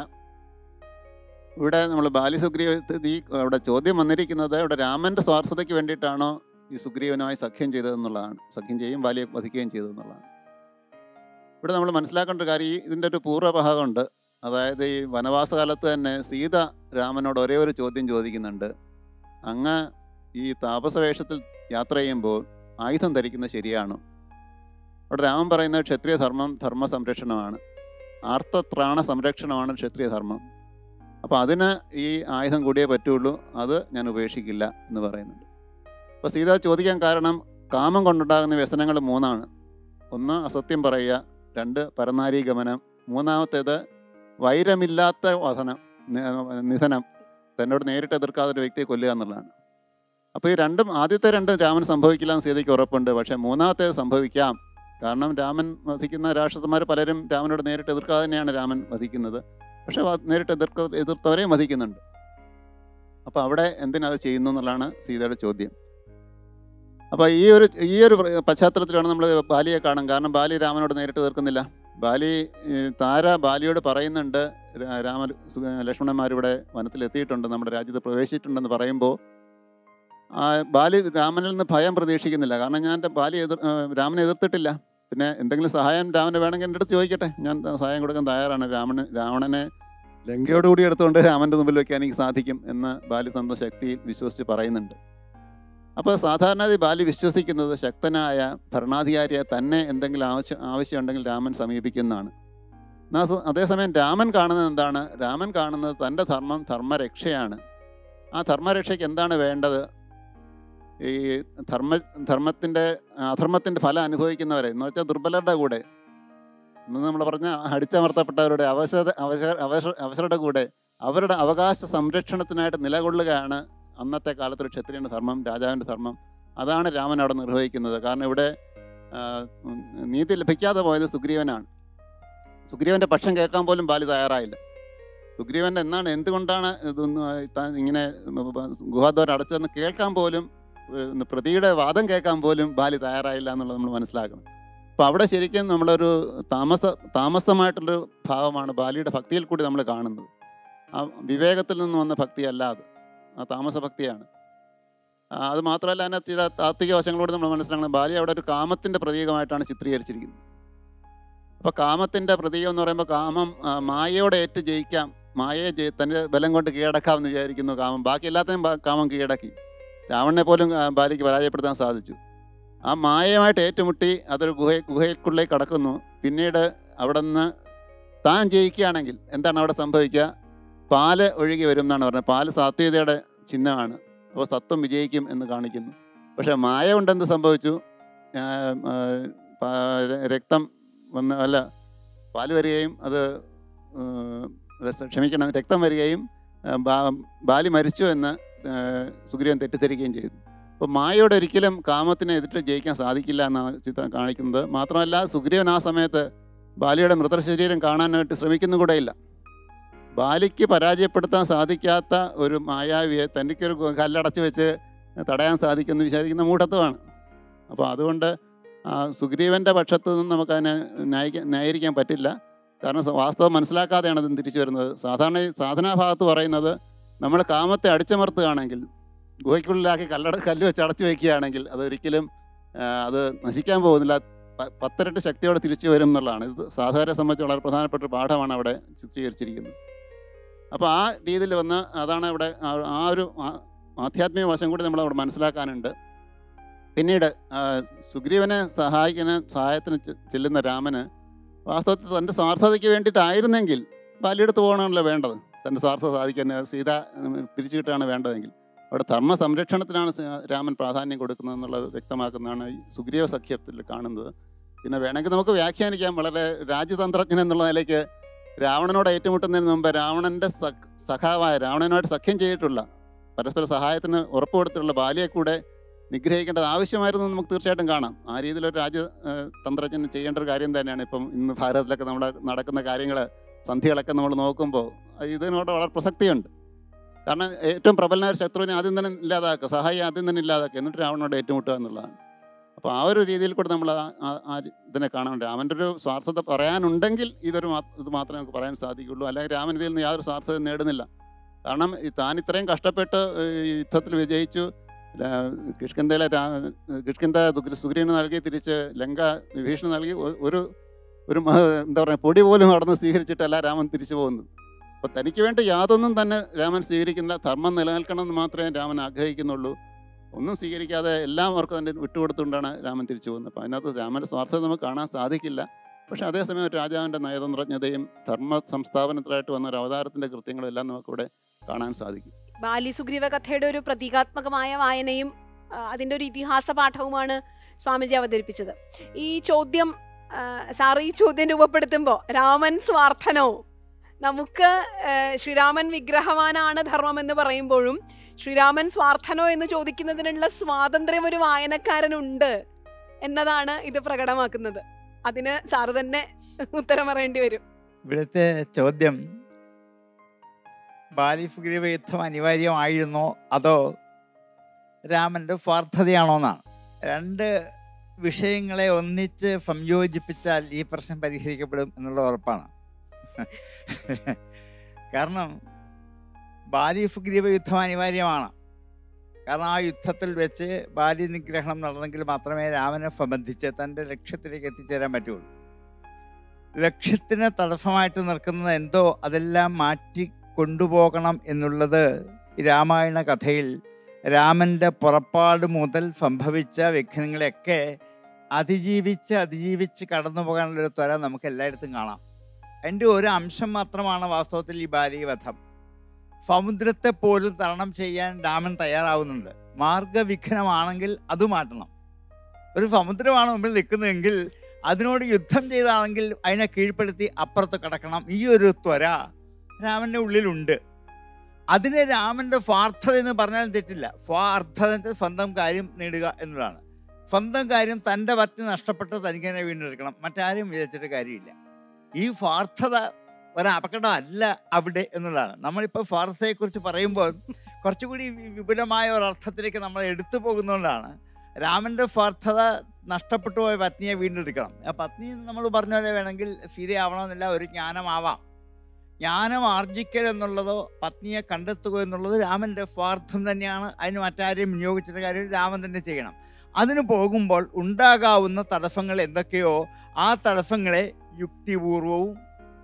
ഇവിടെ നമ്മൾ ബാലി സുഗ്രീവ ഈ ഇവിടെ ചോദ്യം വന്നിരിക്കുന്നത് ഇവിടെ രാമൻ്റെ സ്വാർത്ഥതയ്ക്ക് വേണ്ടിയിട്ടാണോ ഈ സുഗ്രീവനുമായി സഖ്യം ചെയ്തതെന്നുള്ളതാണ് സഖ്യം ചെയ്യും ബാലിയെ വധിക്കുകയും ചെയ്തതെന്നുള്ളതാണ് ഇവിടെ നമ്മൾ മനസ്സിലാക്കേണ്ട ഒരു കാര്യം ഈ ഇതിൻ്റെ ഒരു പൂർവ്വഭാഗമുണ്ട് അതായത് ഈ വനവാസകാലത്ത് തന്നെ സീത രാമനോട് ഒരേ ഒരു ചോദ്യം ചോദിക്കുന്നുണ്ട് അങ്ങ് ഈ താപസ വേഷത്തിൽ യാത്ര ചെയ്യുമ്പോൾ ആയുധം ധരിക്കുന്നത് ശരിയാണോ അവിടെ രാമൻ പറയുന്നത് ക്ഷത്രിയ ധർമ്മം ധർമ്മ സംരക്ഷണമാണ് ആർത്തത്രാണ സംരക്ഷണമാണ് ക്ഷത്രിയ ധർമ്മം അപ്പോൾ അതിന് ഈ ആയുധം കൂടിയേ പറ്റുള്ളൂ അത് ഞാൻ ഉപേക്ഷിക്കില്ല എന്ന് പറയുന്നുണ്ട് അപ്പോൾ സീത ചോദിക്കാൻ കാരണം കാമം കൊണ്ടുണ്ടാകുന്ന വ്യസനങ്ങൾ മൂന്നാണ് ഒന്ന് അസത്യം പറയുക രണ്ട് പരനാരീ ഗമനം മൂന്നാമത്തേത് വൈരമില്ലാത്ത വധനം നി- നിധനം തന്നോട് നേരിട്ട് എതിർക്കാതെ ഒരു വ്യക്തിയെ കൊല്ലുക എന്നുള്ളതാണ് അപ്പോൾ ഈ രണ്ടും ആദ്യത്തെ രണ്ടും രാമൻ സംഭവിക്കില്ല എന്ന് സീതയ്ക്ക് ഉറപ്പുണ്ട് പക്ഷേ മൂന്നാമത്തേത് സംഭവിക്കാം കാരണം രാമൻ വധിക്കുന്ന രാക്ഷസന്മാർ പലരും രാമനോട് നേരിട്ട് എതിർക്കാതെ തന്നെയാണ് രാമൻ വധിക്കുന്നത് പക്ഷേ വ- നേരിട്ട് എതിർക്ക എതിർത്തവരെയും വധിക്കുന്നുണ്ട് അപ്പോൾ അവിടെ എന്തിനത് ചെയ്യുന്നു എന്നുള്ളതാണ് സീതയുടെ ചോദ്യം അപ്പോൾ ഈ ഒരു ഈ ഒരു പ്ര- പശ്ചാത്തലത്തിലാണ് നമ്മൾ ബാലിയെ കാണാം കാരണം ബാലി രാമനോട് നേരിട്ട് എതിർക്കുന്നില്ല ബാലി ഈ താര ബാലിയോട് പറയുന്നുണ്ട് രാ- രാമ സു- ലക്ഷ്മണന്മാരിവിടെ വനത്തിലെത്തിയിട്ടുണ്ട് നമ്മുടെ രാജ്യത്ത് പ്രവേശിച്ചിട്ടുണ്ടെന്ന് പറയുമ്പോൾ ആ ബാലി രാമനിൽ നിന്ന് ഭയം പ്രതീക്ഷിക്കുന്നില്ല കാരണം ഞാൻ എൻ്റെ ബാലി എതിർ ആ, രാമനെ എതിർത്തിട്ടില്ല പിന്നെ എന്തെങ്കിലും സഹായം രാമന് വേണമെങ്കിൽ എൻ്റെ അടുത്ത് ചോദിക്കട്ടെ ഞാൻ സഹായം കൊടുക്കാൻ തയ്യാറാണ് രാമന് രാവണനെ ലങ്കയോടുകൂടി എടുത്തുകൊണ്ട് രാമൻ്റെ മുമ്പിൽ വെക്കാൻ എനിക്ക് സാധിക്കും എന്ന് ബാലി തന്ന ശക്തിയിൽ വിശ്വസിച്ച് പറയുന്നുണ്ട് അപ്പോൾ സാധാരണ ഈ ബാലി വിശ്വസിക്കുന്നത് ശക്തനായ ഭരണാധികാരിയെ തന്നെ എന്തെങ്കിലും ആവശ്യം ആവശ്യമുണ്ടെങ്കിൽ രാമൻ സമീപിക്കുന്നതാണ് എന്നാൽ സ- അതേസമയം രാമൻ കാണുന്നത് എന്താണ് രാമൻ കാണുന്നത് തൻ്റെ ധർമ്മം ധർമ്മരക്ഷയാണ് ആ ധർമ്മരക്ഷയ്ക്ക് എന്താണ് വേണ്ടത് ഈ ധർമ്മ ധർമ്മത്തിൻ്റെ അധർമ്മത്തിൻ്റെ ഫലം അനുഭവിക്കുന്നവരെ എന്ന് വെച്ചാൽ ദുർബലരുടെ കൂടെ ഇന്ന് നമ്മൾ പറഞ്ഞ അടിച്ചമർത്തപ്പെട്ടവരുടെ അവശത അവശ അവശ അവസരുടെ കൂടെ അവരുടെ അവകാശ സംരക്ഷണത്തിനായിട്ട് നിലകൊള്ളുകയാണ് അന്നത്തെ കാലത്തൊരു ക്ഷത്രിയൻ്റെ ധർമ്മം രാജാവിൻ്റെ ധർമ്മം അതാണ് രാമൻ അവിടെ നിർവഹിക്കുന്നത് കാരണം ഇവിടെ ആ, ഉം, നീതി ലഭിക്കാതെ പോയത് സുഗ്രീവനാണ് സുഗ്രീവൻ്റെ പക്ഷം കേൾക്കാൻ പോലും ബാലി തയ്യാറായില്ല സുഗ്രീവൻ്റെ എന്നാണ് എന്തുകൊണ്ടാണ് ഇതൊന്നും താൻ ഇങ്ങനെ ഗുഹാദ്വാരം അടച്ചതെന്ന് കേൾക്കാൻ പോലും ഏഹ്, പ്രതിയുടെ വാദം കേൾക്കാൻ പോലും ബാലി തയ്യാറായില്ല എന്നുള്ളത് നമ്മൾ മനസ്സിലാക്കണം അപ്പോൾ അവിടെ ശരിക്കും നമ്മളൊരു താമസ താമസമായിട്ടുള്ളൊരു ഭാവമാണ് ബാലിയുടെ ഭക്തിയിൽ കൂടി നമ്മൾ കാണുന്നത് ആ വിവേകത്തിൽ നിന്ന് വന്ന ഭക്തിയല്ല അത് ആ താമസ ഭക്തിയാണ് ആ, അത് മാത്രമല്ല അതിനകത്ത് ചില താത്വിക വശങ്ങളോട് നമ്മൾ മനസ്സിലാക്കണം ബാലി അവിടെ ഒരു കാമത്തിൻ്റെ പ്രതീകമായിട്ടാണ് ചിത്രീകരിച്ചിരിക്കുന്നത് അപ്പോൾ കാമത്തിൻ്റെ പ്രതീകം എന്ന് പറയുമ്പോൾ കാമം ആ, മായയോടെ ഏറ്റ് ജയിക്കാം മായയെ ജയി തൻ്റെ ബലം കൊണ്ട് കീഴടക്കാം എന്ന് വിചാരിക്കുന്നു കാമം ബാക്കി എല്ലാത്തിനും ബാ- കാമം കീഴടക്കി രാവണനെ പോലും ആ, ബാലിക്ക് പരാജയപ്പെടുത്താൻ സാധിച്ചു ആ മായയുമായിട്ട് ഏറ്റുമുട്ടി അതൊരു ഗുഹ ഗുഹയ്ക്കുള്ളിലേക്ക് കടക്കുന്നു പിന്നീട് അവിടെ നിന്ന് താൻ ജയിക്കുകയാണെങ്കിൽ എന്താണ് അവിടെ സംഭവിക്കുക പാല് ഒഴുകി വരും എന്നാണ് പറഞ്ഞത് പാല് സാത്വികതയുടെ ചിഹ്നമാണ് അപ്പോൾ സത്വം വിജയിക്കും എന്ന് കാണിക്കുന്നു പക്ഷേ മായ കൊണ്ട് എന്ത് സംഭവിച്ചു ആ, ആ, പാ- രക്തം വന്ന് അല്ല പാല് വരികയും അത് ആ, രസ- ക്ഷമിക്കണം രക്തം വരികയും ആ, ബാ- ബാലി മരിച്ചു എന്ന് ആ, സുഗ്രീവൻ തെറ്റിദ്ധരിക്കുകയും ചെയ്തു അപ്പോൾ മായയോട് ഒരിക്കലും കാമത്തിനെ എതിർത്ത് ജയിക്കാൻ സാധിക്കില്ല എന്നാണ് ചിത്രം കാണിക്കുന്നത് മാത്രമല്ല സുഗ്രീവൻ ആ സമയത്ത് ബാലിയുടെ മൃതശരീരം കാണാനായിട്ട് ശ്രമിക്കുന്നു കൂടെയില്ല ബാലിക്ക് പരാജയപ്പെടുത്താൻ സാധിക്കാത്ത ഒരു മായാവിയെ തനിക്കൊരു ഗു- കല്ലടച്ച് വെച്ച് തടയാൻ സാധിക്കുമെന്ന് വിചാരിക്കുന്ന മൂഢത്വമാണ് അപ്പോൾ അതുകൊണ്ട് ആ സുഗ്രീവൻ്റെ പക്ഷത്ത് നിന്ന് നമുക്കതിനെ ന്യായിക്കാൻ ന്യായീകരിക്കാൻ പറ്റില്ല കാരണം സ- വാസ്തവം മനസ്സിലാക്കാതെയാണ് അത് തിരിച്ചു വരുന്നത് സാധാരണ ഈ സാധനാഭാഗത്ത് പറയുന്നത് നമ്മൾ കാമത്തെ അടിച്ചമർത്തുകയാണെങ്കിൽ ഗുഹയ്ക്കുള്ളിലാക്കി കല്ലട കല്ല് വെച്ച് അടച്ചു വയ്ക്കുകയാണെങ്കിൽ അതൊരിക്കലും ആ, അത് നശിക്കാൻ പോകുന്നില്ല പ- പത്തിരട്ടി ശക്തിയോടെ തിരിച്ചു വരും എന്നുള്ളതാണ് ഇത് സാധാരണ സംബന്ധിച്ച് വളരെ പ്രധാനപ്പെട്ട ഒരു പാഠമാണ് അവിടെ ചിത്രീകരിച്ചിരിക്കുന്നത് അപ്പോൾ ആ രീതിയിൽ വന്ന് അതാണ് ഇവിടെ ആ- ആ ഒരു ആ- ആധ്യാത്മിക വശം കൂടി നമ്മൾ അവിടെ മനസ്സിലാക്കാനുണ്ട് പിന്നീട് ആ, സുഗ്രീവനെ സഹായിക്കുന്ന സഹായത്തിന് ചെ- ചെല്ലുന്ന രാമന് വാസ്തവത്തിൽ തൻ്റെ സ്വാർത്ഥതയ്ക്ക് വേണ്ടിയിട്ടായിരുന്നെങ്കിൽ ബാലിയെടുത്ത് പോകണമല്ലോ വേണ്ടത് തൻ്റെ സ്വാർത്ഥത സാധിക്കാൻ സീത ഉം, തിരിച്ചു കിട്ടുകയാണ് വേണ്ടതെങ്കിൽ അവിടെ ധർമ്മ സംരക്ഷണത്തിനാണ് സ- രാമൻ പ്രാധാന്യം കൊടുക്കുന്നത് എന്നുള്ളത് വ്യക്തമാക്കുന്നതാണ് ഈ സുഗ്രീവ സഖ്യത്തിൽ കാണുന്നത് പിന്നെ വേണമെങ്കിൽ നമുക്ക് വ്യാഖ്യാനിക്കാം വളരെ രാജ്യതന്ത്രജ്ഞൻ എന്നുള്ള നിലയ്ക്ക് രാവണനോട് ഏറ്റുമുട്ടുന്നതിന് മുമ്പ് രാവണൻ്റെ സഖ് സഖാവായ രാവണനുമായിട്ട് സഖ്യം ചെയ്തിട്ടുള്ള പരസ്പര സഹായത്തിന് ഉറപ്പ് കൊടുത്തിട്ടുള്ള ബാലിയെ കൂടെ നിഗ്രഹിക്കേണ്ടത് ആവശ്യമായിരുന്നു എന്ന് നമുക്ക് തീർച്ചയായിട്ടും കാണാം ആ രീതിയിലൊരു രാജ്യ ഏഹ്, തന്ത്രജ്ഞന് ചെയ്യേണ്ട ഒരു കാര്യം തന്നെയാണ് ഇപ്പം ഇന്ന് ഭാരതത്തിലൊക്കെ നമ്മൾ നടക്കുന്ന കാര്യങ്ങൾ സന്ധികളൊക്കെ നമ്മൾ നോക്കുമ്പോൾ ഇതിനോട് വളരെ പ്രസക്തിയുണ്ട് കാരണം ഏറ്റവും പ്രബലനായ ഒരു ശത്രുവിനെ ആദ്യം തന്നെ ഇല്ലാതാക്കുക സഹായി ആദ്യം തന്നെ ഇല്ലാതാക്കുക എന്നിട്ട് രാവണനോട് ഏറ്റുമുട്ടുക എന്നുള്ളതാണ് അപ്പോൾ ആ ഒരു രീതിയിൽ കൂടെ നമ്മൾ ആ- ആ- ആ ഇതിനെ കാണാൻ രാമൻ്റെ ഒരു സ്വാർത്ഥത പറയാനുണ്ടെങ്കിൽ ഇതൊരു മാ- ഇത് മാത്രമേ നമുക്ക് പറയാൻ സാധിക്കുള്ളൂ അല്ലെങ്കിൽ രാമൻ ഇതിൽ നിന്ന് യാതൊരു സ്വാർത്ഥതയും നേടുന്നില്ല കാരണം ഈ താൻ ഇത്രയും കഷ്ടപ്പെട്ട് ഈ യുദ്ധത്തിൽ വിജയിച്ചു രാ- കിഷ്കിന്ധയിലെ രാ കിഷ്കിന്ധ ദുഗ്ര- സുഗ്രീവന് നൽകി തിരിച്ച് ലങ്ക വിഭീഷണ് നൽകി ഒ- ഒരു ഒരു മ- എന്താ പറയുക പൊടി പോലും അവിടുന്ന് സ്വീകരിച്ചിട്ടല്ല രാമൻ തിരിച്ചു പോകുന്നത് അപ്പോൾ തനിക്ക് വേണ്ടി യാതൊന്നും തന്നെ രാമൻ സ്വീകരിക്കുന്ന ധർമ്മം നിലനിൽക്കണം എന്ന് മാത്രമേ രാമൻ ആഗ്രഹിക്കുന്നുള്ളൂ ഒന്നും സ്വീകരിക്കാതെ എല്ലാം അവർക്ക് തന്നെ വിട്ടുകൊടുത്തുകൊണ്ടാണ് രാമൻ തിരിച്ചു പോകുന്നത് അപ്പോൾ അതിനകത്ത് രാമൻ്റെ സ്വാർത്ഥത നമുക്ക് കാണാൻ സാധിക്കില്ല പക്ഷേ അതേസമയം ഒരു രാജാവിൻ്റെ നയതന്ത്രജ്ഞതയും ധർമ്മ സംസ്ഥാപനത്തിലായിട്ട് വന്ന ഒരു അവതാരത്തിൻ്റെ കൃത്യങ്ങളും എല്ലാം നമുക്കിവിടെ കാണാൻ സാധിക്കും ബാലി സുഗ്രീവ കഥയുടെ ഒരു പ്രതീകാത്മകമായ വായനയും ആ, അതിന്റെ ഒരു ഇതിഹാസ പാഠവുമാണ് സ്വാമിജി അവതരിപ്പിച്ചത് ഈ ചോദ്യം ആ, സാറ് ഈ ചോദ്യം രൂപപ്പെടുത്തുമ്പോൾ രാമൻ സ്വാർത്ഥനോ നമുക്ക് ആ, ശ്രീരാമൻ വിഗ്രഹവാനാണ് ധർമ്മം എന്ന് പറയുമ്പോഴും ശ്രീരാമൻ സ്വാർത്ഥനോ എന്ന് ചോദിക്കുന്നതിനുള്ള സ്വാതന്ത്ര്യം ഒരു വായനക്കാരനുണ്ട് എന്നതാണ് ഇത് പ്രകടമാക്കുന്നത് അതിന് സാറ് തന്നെ ഉത്തരം പറയേണ്ടി വരും ഇവിടുത്തെ ചോദ്യം ബാലിസുഗ്രീവ യുദ്ധം അനിവാര്യമായിരുന്നോ അതോ രാമൻ്റെ സ്വാർത്ഥതയാണോ എന്നാണ് രണ്ട് വിഷയങ്ങളെ ഒന്നിച്ച് സംയോജിപ്പിച്ചാൽ ഈ പ്രശ്നം പരിഹരിക്കപ്പെടും എന്നുള്ള ഉറപ്പാണ് കാരണം ബാലിസുഗ്രീവ യുദ്ധം അനിവാര്യമാണ് കാരണം ആ യുദ്ധത്തിൽ വെച്ച് ബാലി നിഗ്രഹണം നടന്നെങ്കിൽ മാത്രമേ രാമനെ സംബന്ധിച്ച് തൻ്റെ ലക്ഷ്യത്തിലേക്ക് എത്തിച്ചേരാൻ പറ്റുള്ളൂ ലക്ഷ്യത്തിന് തടസ്സമായിട്ട് നിൽക്കുന്നത് എന്തോ അതെല്ലാം മാറ്റി കൊണ്ടുപോകണം എന്നുള്ളത് ഈ രാമായണ കഥയിൽ രാമൻ്റെ പുറപ്പാട് മുതൽ സംഭവിച്ച വിഘ്നങ്ങളെയൊക്കെ അതിജീവിച്ച് അതിജീവിച്ച് കടന്നു പോകാനുള്ളൊരു ത്വര നമുക്ക് എല്ലായിടത്തും കാണാം അതിൻ്റെ ഒരു അംശം മാത്രമാണ് വാസ്തവത്തിൽ ഈ ബാലിവധം സമുദ്രത്തെ പോലും തരണം ചെയ്യാൻ രാമൻ തയ്യാറാവുന്നുണ്ട് മാർഗവിഘ്നമാണെങ്കിൽ അത് മാറ്റണം ഒരു സമുദ്രമാണ് മുമ്പിൽ നിൽക്കുന്നതെങ്കിൽ അതിനോട് യുദ്ധം ചെയ്താണെങ്കിൽ അതിനെ കീഴ്പ്പെടുത്തി അപ്പുറത്ത് കിടക്കണം ഈ ഒരു ത്വര രാമൻ്റെ ഉള്ളിലുണ്ട് അതിനെ രാമൻ്റെ സ്വാർത്ഥത എന്ന് പറഞ്ഞാലും തെറ്റില്ല സ്വാർത്ഥത എന്ന് വെച്ചാൽ സ്വന്തം കാര്യം നേടുക എന്നുള്ളതാണ് സ്വന്തം കാര്യം തൻ്റെ പറ്റി നഷ്ടപ്പെട്ട് തനിക്ക് തന്നെ വീണ്ടെടുക്കണം മറ്റാരും വിചാരിച്ചിട്ട് കാര്യമില്ല ഈ സ്വാർത്ഥത ഒരു അപകടമല്ല അവിടെ എന്നുള്ളതാണ് നമ്മളിപ്പോൾ സ്വാർത്ഥതയെക്കുറിച്ച് പറയുമ്പോൾ കുറച്ചുകൂടി വി- വിപുലമായ ഒരു അർത്ഥത്തിലേക്ക് നമ്മൾ എടുത്തു പോകുന്നതുകൊണ്ടാണ് രാമൻ്റെ സ്വാർത്ഥത നഷ്ടപ്പെട്ടു പോയ പത്നിയെ വീണ്ടെടുക്കണം ആ പത്നി നമ്മൾ പറഞ്ഞ പോലെ വേണമെങ്കിൽ സീതയാവണമെന്നില്ല ഒരു ജ്ഞാനമാവാം ജ്ഞാനം ആർജിക്കൽ എന്നുള്ളതോ പത്നിയെ കണ്ടെത്തുക എന്നുള്ളത് രാമൻ്റെ സ്വാർത്ഥം തന്നെയാണ് അതിന് മറ്റാരെയും വിനിയോഗിച്ചിട്ട് കാര്യം രാമൻ തന്നെ ചെയ്യണം അതിന് പോകുമ്പോൾ ഉണ്ടാകാവുന്ന തടസ്സങ്ങൾ എന്തൊക്കെയോ ആ തടസ്സങ്ങളെ യുക്തിപൂർവവും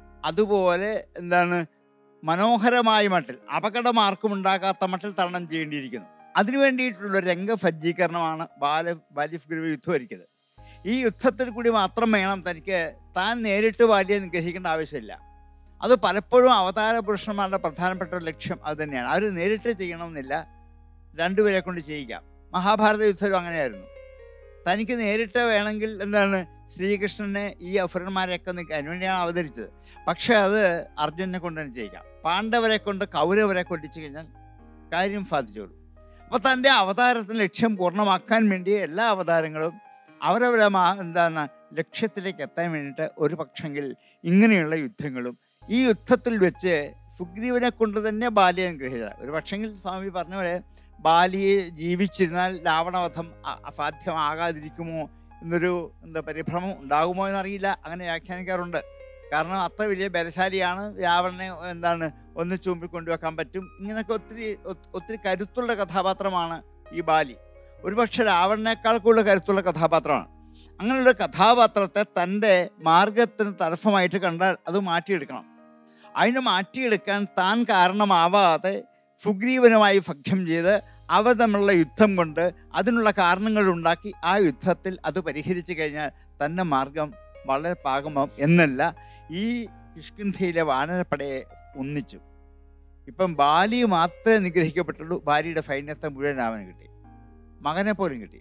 അതുപോലെ എന്താണ് മനോഹരമായ മട്ടിൽ അപകടമാർക്കും ഉണ്ടാകാത്ത മട്ടിൽ തരണം ചെയ്യേണ്ടിയിരിക്കുന്നു അതിനു വേണ്ടിയിട്ടുള്ള ഒരു രംഗസജ്ജീകരണമാണ് ബാല ബാലിഫ് യുദ്ധം ഒരുക്കിയത് ഈ യുദ്ധത്തിൽ കൂടി മാത്രം വേണം തനിക്ക് താൻ നേരിട്ട് ബാല്യെ നിഗ്രഹിക്കേണ്ട ആവശ്യമില്ല അത് പലപ്പോഴും അവതാര പുരുഷന്മാരുടെ പ്രധാനപ്പെട്ട ഒരു ലക്ഷ്യം അത് തന്നെയാണ് അവർ നേരിട്ട് ചെയ്യണമെന്നില്ല രണ്ടുപേരെ കൊണ്ട് ചെയ്യിക്കാം മഹാഭാരത യുദ്ധം അങ്ങനെയായിരുന്നു തനിക്ക് നേരിട്ട് വേണമെങ്കിൽ എന്താണ് ശ്രീകൃഷ്ണനെ ഈ അസുരന്മാരെയൊക്കെ നിൽക്കുക അതിനുവേണ്ടിയാണ് അവതരിച്ചത് പക്ഷെ അത് അർജുനെ കൊണ്ട് തന്നെ ചെയ്യിക്കാം പാണ്ഡവരെ കൊണ്ട് കൗരവരെ കൊണ്ടിച്ചു കഴിഞ്ഞാൽ കാര്യം സാധിച്ചോളൂ അപ്പോൾ തൻ്റെ അവതാരത്തിന് ലക്ഷ്യം പൂർണ്ണമാക്കാൻ വേണ്ടി എല്ലാ അവതാരങ്ങളും അവരവരെ മാ എന്താണ് ലക്ഷ്യത്തിലേക്ക് എത്താൻ വേണ്ടിയിട്ട് ഒരു പക്ഷെങ്കിൽ ഇങ്ങനെയുള്ള യുദ്ധങ്ങളും ഈ യുദ്ധത്തിൽ വെച്ച് സുഗ്രീവനെ കൊണ്ട് തന്നെ ബാലിയെ ഗ്രഹിച്ച ഒരു പക്ഷെങ്കിൽ സ്വാമി പറഞ്ഞ പോലെ ബാലിയെ ജീവിച്ചിരുന്നാൽ രാവണവധം അ- അസാധ്യമാകാതിരിക്കുമോ എന്നൊരു എന്താ പരിഭ്രമം ഉണ്ടാകുമോ എന്നറിയില്ല അങ്ങനെ വ്യാഖ്യാനിക്കാറുണ്ട് കാരണം അത്ര വലിയ ബലശാലിയാണ് രാവണനെ എന്താണ് ഒന്ന് ചൂമ്പിൽ കൊണ്ടുവെക്കാൻ പറ്റും ഇങ്ങനെയൊക്കെ ഒത്തിരി ഒ- ഒത്തിരി കരുത്തുള്ള കഥാപാത്രമാണ് ഈ ബാലി ഒരുപക്ഷെ രാവണനേക്കാൾ കൂടുതൽ കരുത്തുള്ള കഥാപാത്രമാണ് അങ്ങനെയുള്ള കഥാപാത്രത്തെ തൻ്റെ മാർഗത്തിന് തടസ്സമായിട്ട് കണ്ടാൽ അത് മാറ്റിയെടുക്കണം അതിന് മാറ്റിയെടുക്കാൻ താൻ കാരണമാവാതെ സുഗ്രീവനുമായി സഖ്യം ചെയ്ത് അവ തമ്മിലുള്ള യുദ്ധം കൊണ്ട് അതിനുള്ള കാരണങ്ങൾ ഉണ്ടാക്കി ആ യുദ്ധത്തിൽ അത് പരിഹരിച്ചു കഴിഞ്ഞാൽ തൻ്റെ മാർഗം വളരെ പാകമാവും എന്നല്ല ഈ കിഷ്കിന്ധയിലെ വാനരപ്പടയെ ഒന്നിച്ചു ഇപ്പം ബാലി മാത്രമേ നിഗ്രഹിക്കപ്പെട്ടുള്ളൂ ഭാര്യയുടെ സൈന്യത്തെ മുഴുവൻ രാമന് കിട്ടി മകനെ പോലും കിട്ടി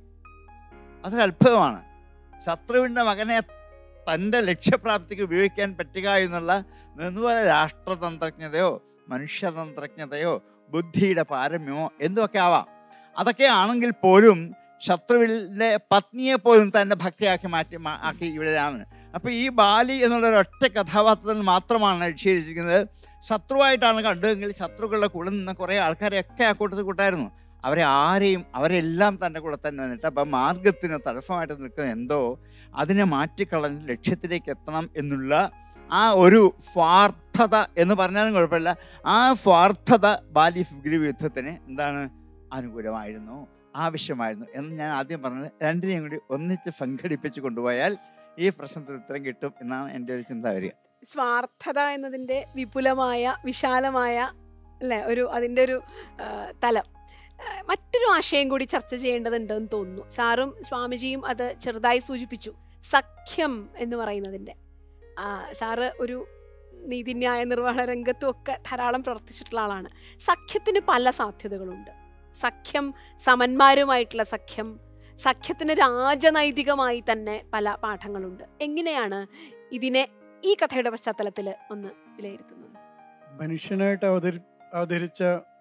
അതൊരു അത്ഭുതമാണ് ശത്രുവിൻ്റെ മകനെ തൻ്റെ ലക്ഷ്യപ്രാപ്തിക്ക് ഉപയോഗിക്കാൻ പറ്റുക എന്നുള്ള എന്നുപോലെ രാഷ്ട്രതന്ത്രജ്ഞതയോ മനുഷ്യതന്ത്രജ്ഞതയോ ബുദ്ധിയുടെ പാരമ്യമോ എന്തൊക്കെ ആവാം അതൊക്കെ ആണെങ്കിൽ പോലും ശത്രുവിൻ്റെ പത്നിയെ പോലും തൻ്റെ ഭക്തിയാക്കി മാറ്റി മാ- ആക്കി ഇവിടെ രാമന് അപ്പോൾ ഈ ബാലി എന്നുള്ള ഒരു ഒറ്റ കഥാപാത്രത്തിൽ മാത്രമാണ് എഴുതിയിരിക്കുന്നത് ശത്രുവായിട്ടാണ് കണ്ടതെങ്കിൽ ശത്രുക്കളുടെ കൂടെ നിന്ന കുറേ ആൾക്കാരെയൊക്കെ ആ കൂട്ടത്തിൽ കൂട്ടായിരുന്നു അവരെ ആരെയും അവരെല്ലാം തൻ്റെ കൂടെ തന്നെ വന്നിട്ട് അപ്പം മാർഗത്തിന് തടസ്സമായിട്ട് നിൽക്കുന്ന എന്തോ അതിനെ മാറ്റിക്കളഞ്ഞ് ലക്ഷ്യത്തിലേക്ക് എത്തണം എന്നുള്ള ആ ഒരു സ്വാർത്ഥത എന്ന് പറഞ്ഞാലും കുഴപ്പമില്ല ആ സ്വാർത്ഥത ബാലി സുഗ്രീവ് യുദ്ധത്തിന് എന്താണ് അനുകൂലമായിരുന്നു ആവശ്യമായിരുന്നു എന്ന് ഞാൻ ആദ്യം പറഞ്ഞത് രണ്ടിനെയും കൂടി ഒന്നിച്ച് സംഘടിപ്പിച്ച് കൊണ്ടുപോയാൽ ഈ പ്രശ്നത്തിന് ഉത്തരം കിട്ടും എന്നാണ് എൻ്റെ ഒരു ചിന്ത വരിക സ്വാർത്ഥത എന്നതിൻ്റെ വിപുലമായ വിശാലമായ അല്ലേ ഒരു അതിൻ്റെ ഒരു ആ, തലം ആ, മറ്റൊരു ആശയം കൂടി ചർച്ച ചെയ്യേണ്ടതുണ്ടെന്ന് തോന്നുന്നു സാറും സ്വാമിജിയും അത് ചെറുതായി സൂചിപ്പിച്ചു സഖ്യം എന്ന് പറയുന്നതിൻ്റെ ആ, സാറ് ഒരു നീതിന്യായ നിർവഹണ രംഗത്തും ഒക്കെ ധാരാളം പ്രവർത്തിച്ചിട്ടുള്ള ആളാണ് സഖ്യത്തിന് പല സാധ്യതകളുണ്ട് സഖ്യം സമന്മാരുമായിട്ടുള്ള സഖ്യം സഖ്യത്തിന് രാജനൈതികമായി തന്നെ പല പാഠങ്ങളുണ്ട് എങ്ങനെയാണ് ഇതിനെ ഈ കഥയുടെ പശ്ചാത്തലത്തിൽ ഒന്ന് വിലയിരുത്തുന്നത് മനുഷ്യനായിട്ട് അവതരി അവതരിച്ച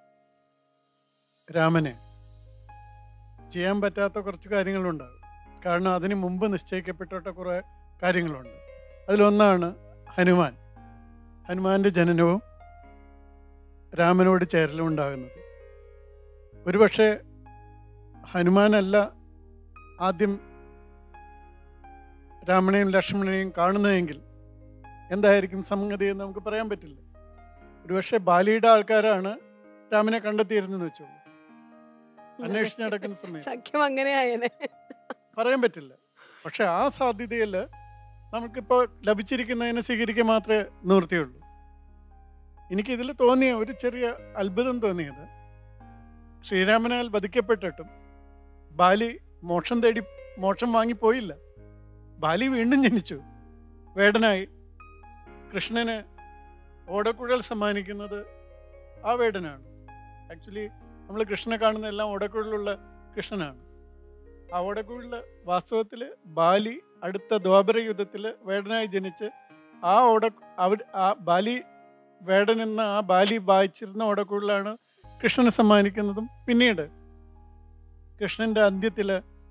രാമനെ ചെയ്യാൻ പറ്റാത്ത കുറച്ച് കാര്യങ്ങളുണ്ടാകും കാരണം അതിന് മുമ്പ് നിശ്ചയിക്കപ്പെട്ട കുറേ കാര്യങ്ങളുണ്ട് അതിലൊന്നാണ് ഹനുമാൻ ഹനുമാന്റെ ജനനവും രാമനോട് ചേരലും ഉണ്ടാകുന്നത് ഒരുപക്ഷെ ഹനുമാനല്ല ആദ്യം രാമനെയും ലക്ഷ്മണനെയും കാണുന്നതെങ്കിൽ എന്തായിരിക്കും സംഗതി എന്ന് നമുക്ക് പറയാൻ പറ്റില്ല ഒരുപക്ഷെ ബാലിയുടെ ആൾക്കാരാണ് രാമനെ കണ്ടെത്തിയിരുന്നെന്ന് വെച്ചോളൂ അന്വേഷിച്ച് നടക്കുന്ന സമയം സഖ്യം അങ്ങനെ ആയേനെ പറയാൻ പറ്റില്ല പക്ഷെ ആ സാധ്യതയിൽ നമുക്കിപ്പോൾ ലഭിച്ചിരിക്കുന്നതിനെ സ്വീകരിക്കാൻ മാത്രമേ നിവൃത്തിയുള്ളൂ എനിക്കിതിൽ തോന്നിയ ഒരു ചെറിയ അത്ഭുതം തോന്നിയത് ശ്രീരാമനാൽ വധിക്കപ്പെട്ടിട്ടും ബാലി മോക്ഷം തേടി മോക്ഷം വാങ്ങിപ്പോയില്ല ബാലി വീണ്ടും ജനിച്ചു വേടനായി കൃഷ്ണന് ഓടക്കുഴൽ സമ്മാനിക്കുന്നത് ആ വേടനാണ് ആക്ച്വലി നമ്മൾ കൃഷ്ണനെ കാണുന്ന എല്ലാം ഓടക്കുഴലുള്ള കൃഷ്ണനാണ് ആ ഓടക്കുഴലിൽ വാസ്തവത്തിൽ ബാലി അടുത്ത ദ്വാപര യുദ്ധത്തിൽ വേടനായി ജനിച്ച് ആ ഓട അവർ ആ ബാലി വേടൻ എന്ന ആ ബാലി വായിച്ചിരുന്ന ഓടക്കുഴലാണ് കൃഷ്ണന് സമ്മാനിക്കുന്നതും പിന്നീട് കൃഷ്ണൻ്റെ അന്ത്യത്തിൽ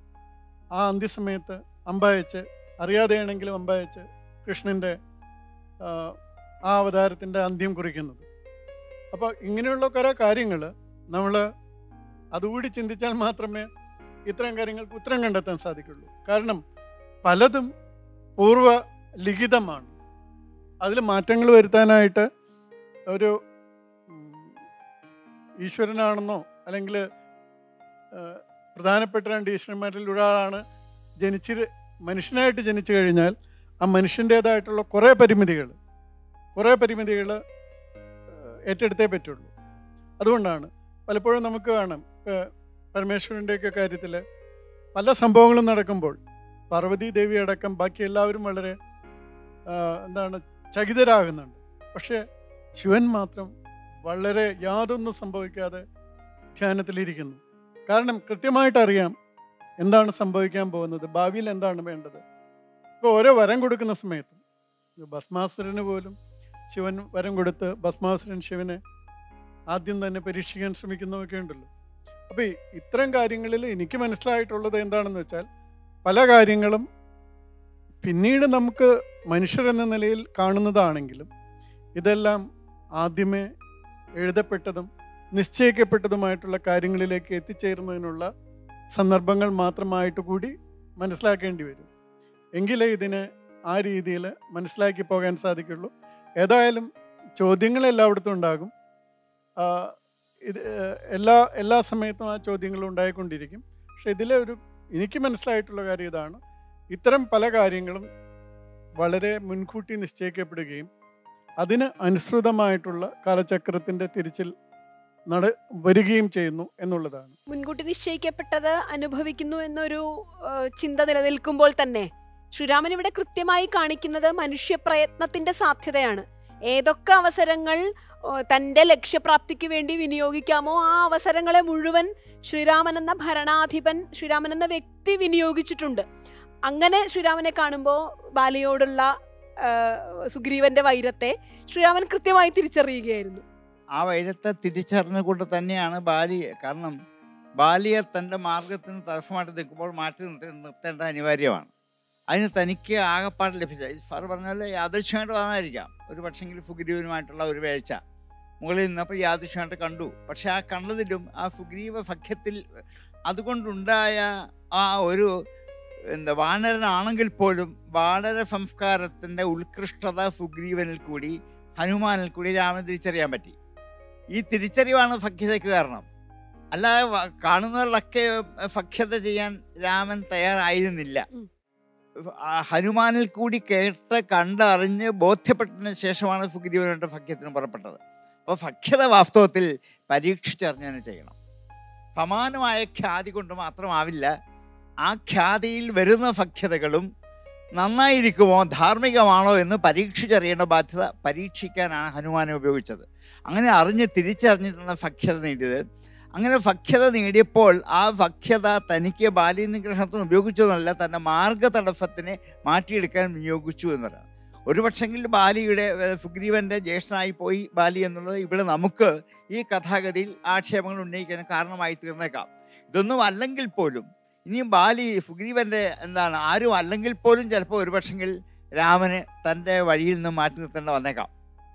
ആ അന്ത്യസമയത്ത് അമ്പയച്ച് അറിയാതെയാണെങ്കിലും അമ്പയച്ച് കൃഷ്ണൻ്റെ ആ, ആ അവതാരത്തിൻ്റെ അന്ത്യം കുറിക്കുന്നത് അപ്പോൾ ഇങ്ങനെയുള്ള കുറേ കാര്യങ്ങൾ നമ്മൾ അതുകൂടി ചിന്തിച്ചാൽ മാത്രമേ ഇത്തരം കാര്യങ്ങൾക്ക് ഉത്തരം കണ്ടെത്താൻ സാധിക്കുള്ളൂ കാരണം പലതും പൂർവ്വ ലിഖിതമാണ് അതിൽ മാറ്റങ്ങൾ വരുത്താനായിട്ട് ഒരു ഉം, ഈശ്വരനാണെന്നോ അല്ലെങ്കിൽ പ്രധാനപ്പെട്ട രണ്ട് ഈശ്വരന്മാരിൽ ഒരാളാണ് ജനിച്ച് മനുഷ്യനായിട്ട് ജനിച്ചു കഴിഞ്ഞാൽ ആ മനുഷ്യൻ്റേതായിട്ടുള്ള കുറേ പരിമിതികൾ കുറേ പരിമിതികൾ ഏറ്റെടുത്തേ പറ്റുള്ളൂ അതുകൊണ്ടാണ് പലപ്പോഴും നമുക്ക് കാണാം ഇപ്പം പരമേശ്വരൻ്റെയൊക്കെ കാര്യത്തിൽ പല സംഭവങ്ങളും നടക്കുമ്പോൾ പാർവതി ദേവി അടക്കം ബാക്കി എല്ലാവരും വളരെ ആ, എന്താണ് ചകിതരാകുന്നുണ്ട് പക്ഷേ ശിവൻ മാത്രം വളരെ യാതൊന്നും സംഭവിക്കാതെ ധ്യാനത്തിലിരിക്കുന്നു കാരണം കൃത്യമായിട്ട് അറിയാം എന്താണ് സംഭവിക്കാൻ പോകുന്നത് ഭാവിയിൽ എന്താണ് വേണ്ടത് ഇപ്പോൾ ഓരോ വരം കൊടുക്കുന്ന സമയത്തും ഇപ്പൊ ഭസ്മാസുരന് പോലും ശിവൻ വരം കൊടുത്ത് ഭസ്മാസുരൻ ശിവനെ ആദ്യം തന്നെ പരീക്ഷിക്കാൻ ശ്രമിക്കുന്നതൊക്കെ ഉണ്ടല്ലോ അപ്പോൾ ഈ ഇത്തരം കാര്യങ്ങളിൽ എനിക്ക് മനസ്സിലായിട്ടുള്ളത് എന്താണെന്ന് വെച്ചാൽ പല കാര്യങ്ങളും പിന്നീട് നമുക്ക് മനുഷ്യരെന്ന നിലയിൽ കാണുന്നതാണെങ്കിലും ഇതെല്ലാം ആദ്യമേ എഴുതപ്പെട്ടതും നിശ്ചയിക്കപ്പെട്ടതുമായിട്ടുള്ള കാര്യങ്ങളിലേക്ക് എത്തിച്ചേരുന്നതിനുള്ള സന്ദർഭങ്ങൾ മാത്രമായിട്ട് കൂടി മനസ്സിലാക്കേണ്ടി വരും എങ്കിലേ ഇതിനെ ആ രീതിയിൽ മനസ്സിലാക്കി പോകാൻ സാധിക്കുള്ളൂ ഏതായാലും ചോദ്യങ്ങൾ എല്ലായിടത്തും ഉണ്ടാകും ആ, ഇത് ഏഹ്, എല്ലാ എല്ലാ സമയത്തും ആ ചോദ്യങ്ങൾ ഉണ്ടായിക്കൊണ്ടിരിക്കും പക്ഷെ ഇതിലെ ഒരു എനിക്ക് മനസ്സിലായിട്ടുള്ള കാര്യം ഇതാണ് ഇത്തരം പല കാര്യങ്ങളും വളരെ മുൻകൂട്ടി നിശ്ചയിക്കപ്പെടുകയും അതിന് അനുസൃതമായിട്ടുള്ള കാലചക്രത്തിൻ്റെ തിരിച്ചിൽ നട വരികയും ചെയ്യുന്നു എന്നുള്ളതാണ് മുൻകൂട്ടി നിശ്ചയിക്കപ്പെട്ടത് അനുഭവിക്കുന്നു എന്നൊരു ആ, ചിന്ത നിലനിൽക്കുമ്പോൾ തന്നെ ശ്രീരാമൻ ഇവിടെ കൃത്യമായി കാണിക്കുന്നത് മനുഷ്യപ്രയത്നത്തിന്റെ സാധ്യതയാണ് ഏതൊക്കെ അവസരങ്ങൾ ഓ, തന്റെ ലക്ഷ്യപ്രാപ്തിക്ക് വേണ്ടി വിനിയോഗിക്കാമോ ആ അവസരങ്ങളെ മുഴുവൻ ശ്രീരാമൻ എന്ന ഭരണാധിപൻ ശ്രീരാമൻ എന്ന വ്യക്തി വിനിയോഗിച്ചിട്ടുണ്ട് അങ്ങനെ ശ്രീരാമനെ കാണുമ്പോൾ ബാലിയോടുള്ള ആ, സുഗ്രീവന്റെ വൈരത്തെ ശ്രീരാമൻ കൃത്യമായി തിരിച്ചറിയുകയായിരുന്നു ആ വൈരത്തെ തിരിച്ചറിഞ്ഞുകൊണ്ട് തന്നെയാണ് ബാലി കാരണം ബാലിയെ തൻ്റെ മാർഗത്തിന് തടസ്സമായിട്ട് നിൽക്കുമ്പോൾ മാറ്റി നിർത്തി നിർത്തേണ്ട അനിവാര്യമാണ് അതിന് തനിക്ക് ആകപ്പാട് ലഭിച്ച ഈ സാറ് പറഞ്ഞാൽ യാദൃശ്യമായിട്ട് വന്നായിരിക്കാം ഒരു പക്ഷെങ്കിൽ ഫുഗ്രീവനുമായിട്ടുള്ള ഒരു വേഴ്ച മുകളിൽ നിന്നപ്പോൾ യാദൃശ്യമായിട്ട് കണ്ടു പക്ഷെ ആ കണ്ടതിലും ആ ഫുഗ്രീവ സഖ്യത്തിൽ അതുകൊണ്ടുണ്ടായ ആ ഒരു എന്താ വാനരനാണെങ്കിൽ പോലും വാനര സംസ്കാരത്തിൻ്റെ ഉത്കൃഷ്ടത സുഗ്രീവനിൽ കൂടി ഹനുമാനിൽ കൂടി രാമൻ തിരിച്ചറിയാൻ പറ്റി ഈ തിരിച്ചറിവാണ് സഖ്യതയ്ക്ക് കാരണം അല്ലാതെ വ- കാണുന്നവരിലൊക്കെ സഖ്യത ചെയ്യാൻ രാമൻ തയ്യാറായിരുന്നില്ല ആ ഹനുമാനിൽ കൂടി കേട്ട് കണ്ടറിഞ്ഞ് ബോധ്യപ്പെട്ടതിന് ശേഷമാണ് സുഗ്രീവനുടെ സഖ്യത്തിന് പുറപ്പെട്ടത് അപ്പോൾ സഖ്യത വാസ്തവത്തിൽ പരീക്ഷിച്ചറിഞ്ഞ് തന്നെ ചെയ്യണം സമാനമായ ഖ്യാതി കൊണ്ട് മാത്രമാവില്ല ആ ഖ്യാതിയിൽ വരുന്ന സഖ്യതകളും നന്നായിരിക്കുമോ ധാർമ്മികമാണോ എന്ന് പരീക്ഷിച്ചറിയേണ്ട ബാധ്യത പരീക്ഷിക്കാനാണ് ഹനുമാനെ ഉപയോഗിച്ചത് അങ്ങനെ അറിഞ്ഞ് തിരിച്ചറിഞ്ഞിട്ടാണ് സഖ്യത നേടിയത് അങ്ങനെ സഖ്യത നേടിയപ്പോൾ ആ സഖ്യത തനിക്ക് ബാല്യനിഗ്രഹത്തിന് ഉപയോഗിച്ചതല്ല തൻ്റെ മാർഗതടസ്സത്തിനെ മാറ്റിയെടുക്കാൻ വിനിയോഗിച്ചു എന്നതാണ് ഒരു പക്ഷെങ്കിൽ ബാലിയുടെ ഏഹ്, സുഗ്രീവൻ്റെ ജ്യേഷ്ഠനായി പോയി ബാലി എന്നുള്ളത് ഇവിടെ നമുക്ക് ഈ കഥാഗതിയിൽ ആക്ഷേപങ്ങൾ ഉന്നയിക്കാൻ കാരണമായി തീർന്നേക്കാം ഇതൊന്നും അല്ലെങ്കിൽ പോലും ഇനിയും ബാലി സുഗ്രീവൻ്റെ എന്താണ് ആരും അല്ലെങ്കിൽ പോലും ചിലപ്പോൾ ഒരു പക്ഷെങ്കിൽ രാമന് തൻ്റെ വഴിയിൽ നിന്ന് മാറ്റി നിർത്തേണ്ട വന്നേക്കാം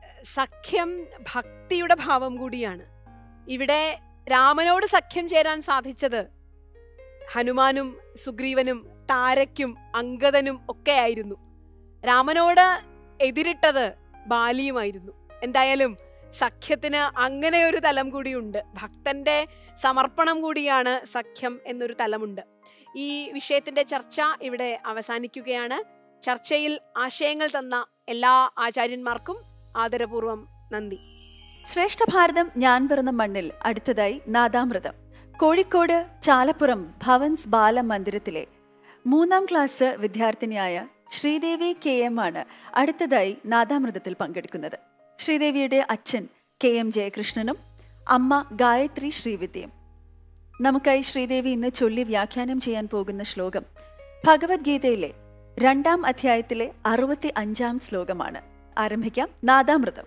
സഖ്യം ഭക്തിയുടെ ഭാവം കൂടിയാണ് ഇവിടെ രാമനോട് സഖ്യം ചേരാൻ സാധിച്ചത് ഹനുമാനും സുഗ്രീവനും താരയ്ക്കും അങ്കദനും ഒക്കെ ആയിരുന്നു രാമനോട് എതിരിട്ടത് ബാലിയുമായിരുന്നു എന്തായാലും സഖ്യത്തിന് അങ്ങനെ ഒരു തലം കൂടിയുണ്ട് ഭക്തന്റെ സമർപ്പണം കൂടിയാണ് സഖ്യം എന്നൊരു തലമുണ്ട് ഈ വിഷയത്തിന്റെ ചർച്ച ഇവിടെ അവസാനിക്കുകയാണ് ചർച്ചയിൽ ആശയങ്ങൾ തന്ന എല്ലാ ആചാര്യന്മാർക്കും ആദരപൂർവം നന്ദി ശ്രേഷ്ഠ ഭാരതം ഞാൻ പിറന്ന മണ്ണിൽ അടുത്തതായി നാദാമൃതം കോഴിക്കോട് ചാലപ്പുറം ഭവൻസ് ബാല മന്ദിരത്തിലെ മൂന്നാം ക്ലാസ് വിദ്യാർത്ഥിനിയായ ശ്രീദേവി കെ എം ആണ് അടുത്തതായി നാദാമൃതത്തിൽ പങ്കെടുക്കുന്നത് ശ്രീദേവിയുടെ അച്ഛൻ കെ എം ജയകൃഷ്ണനും അമ്മ ഗായത്രി ശ്രീവിദ്യയും നമുക്കായി ശ്രീദേവി ഇന്ന് ചൊല്ലി വ്യാഖ്യാനം ചെയ്യാൻ പോകുന്ന ശ്ലോകം ഭഗവത്ഗീതയിലെ രണ്ടാം അധ്യായത്തിലെ അറുപത്തി അഞ്ചാം ശ്ലോകമാണ് ആരംഭിക്കാം നാദാമൃതം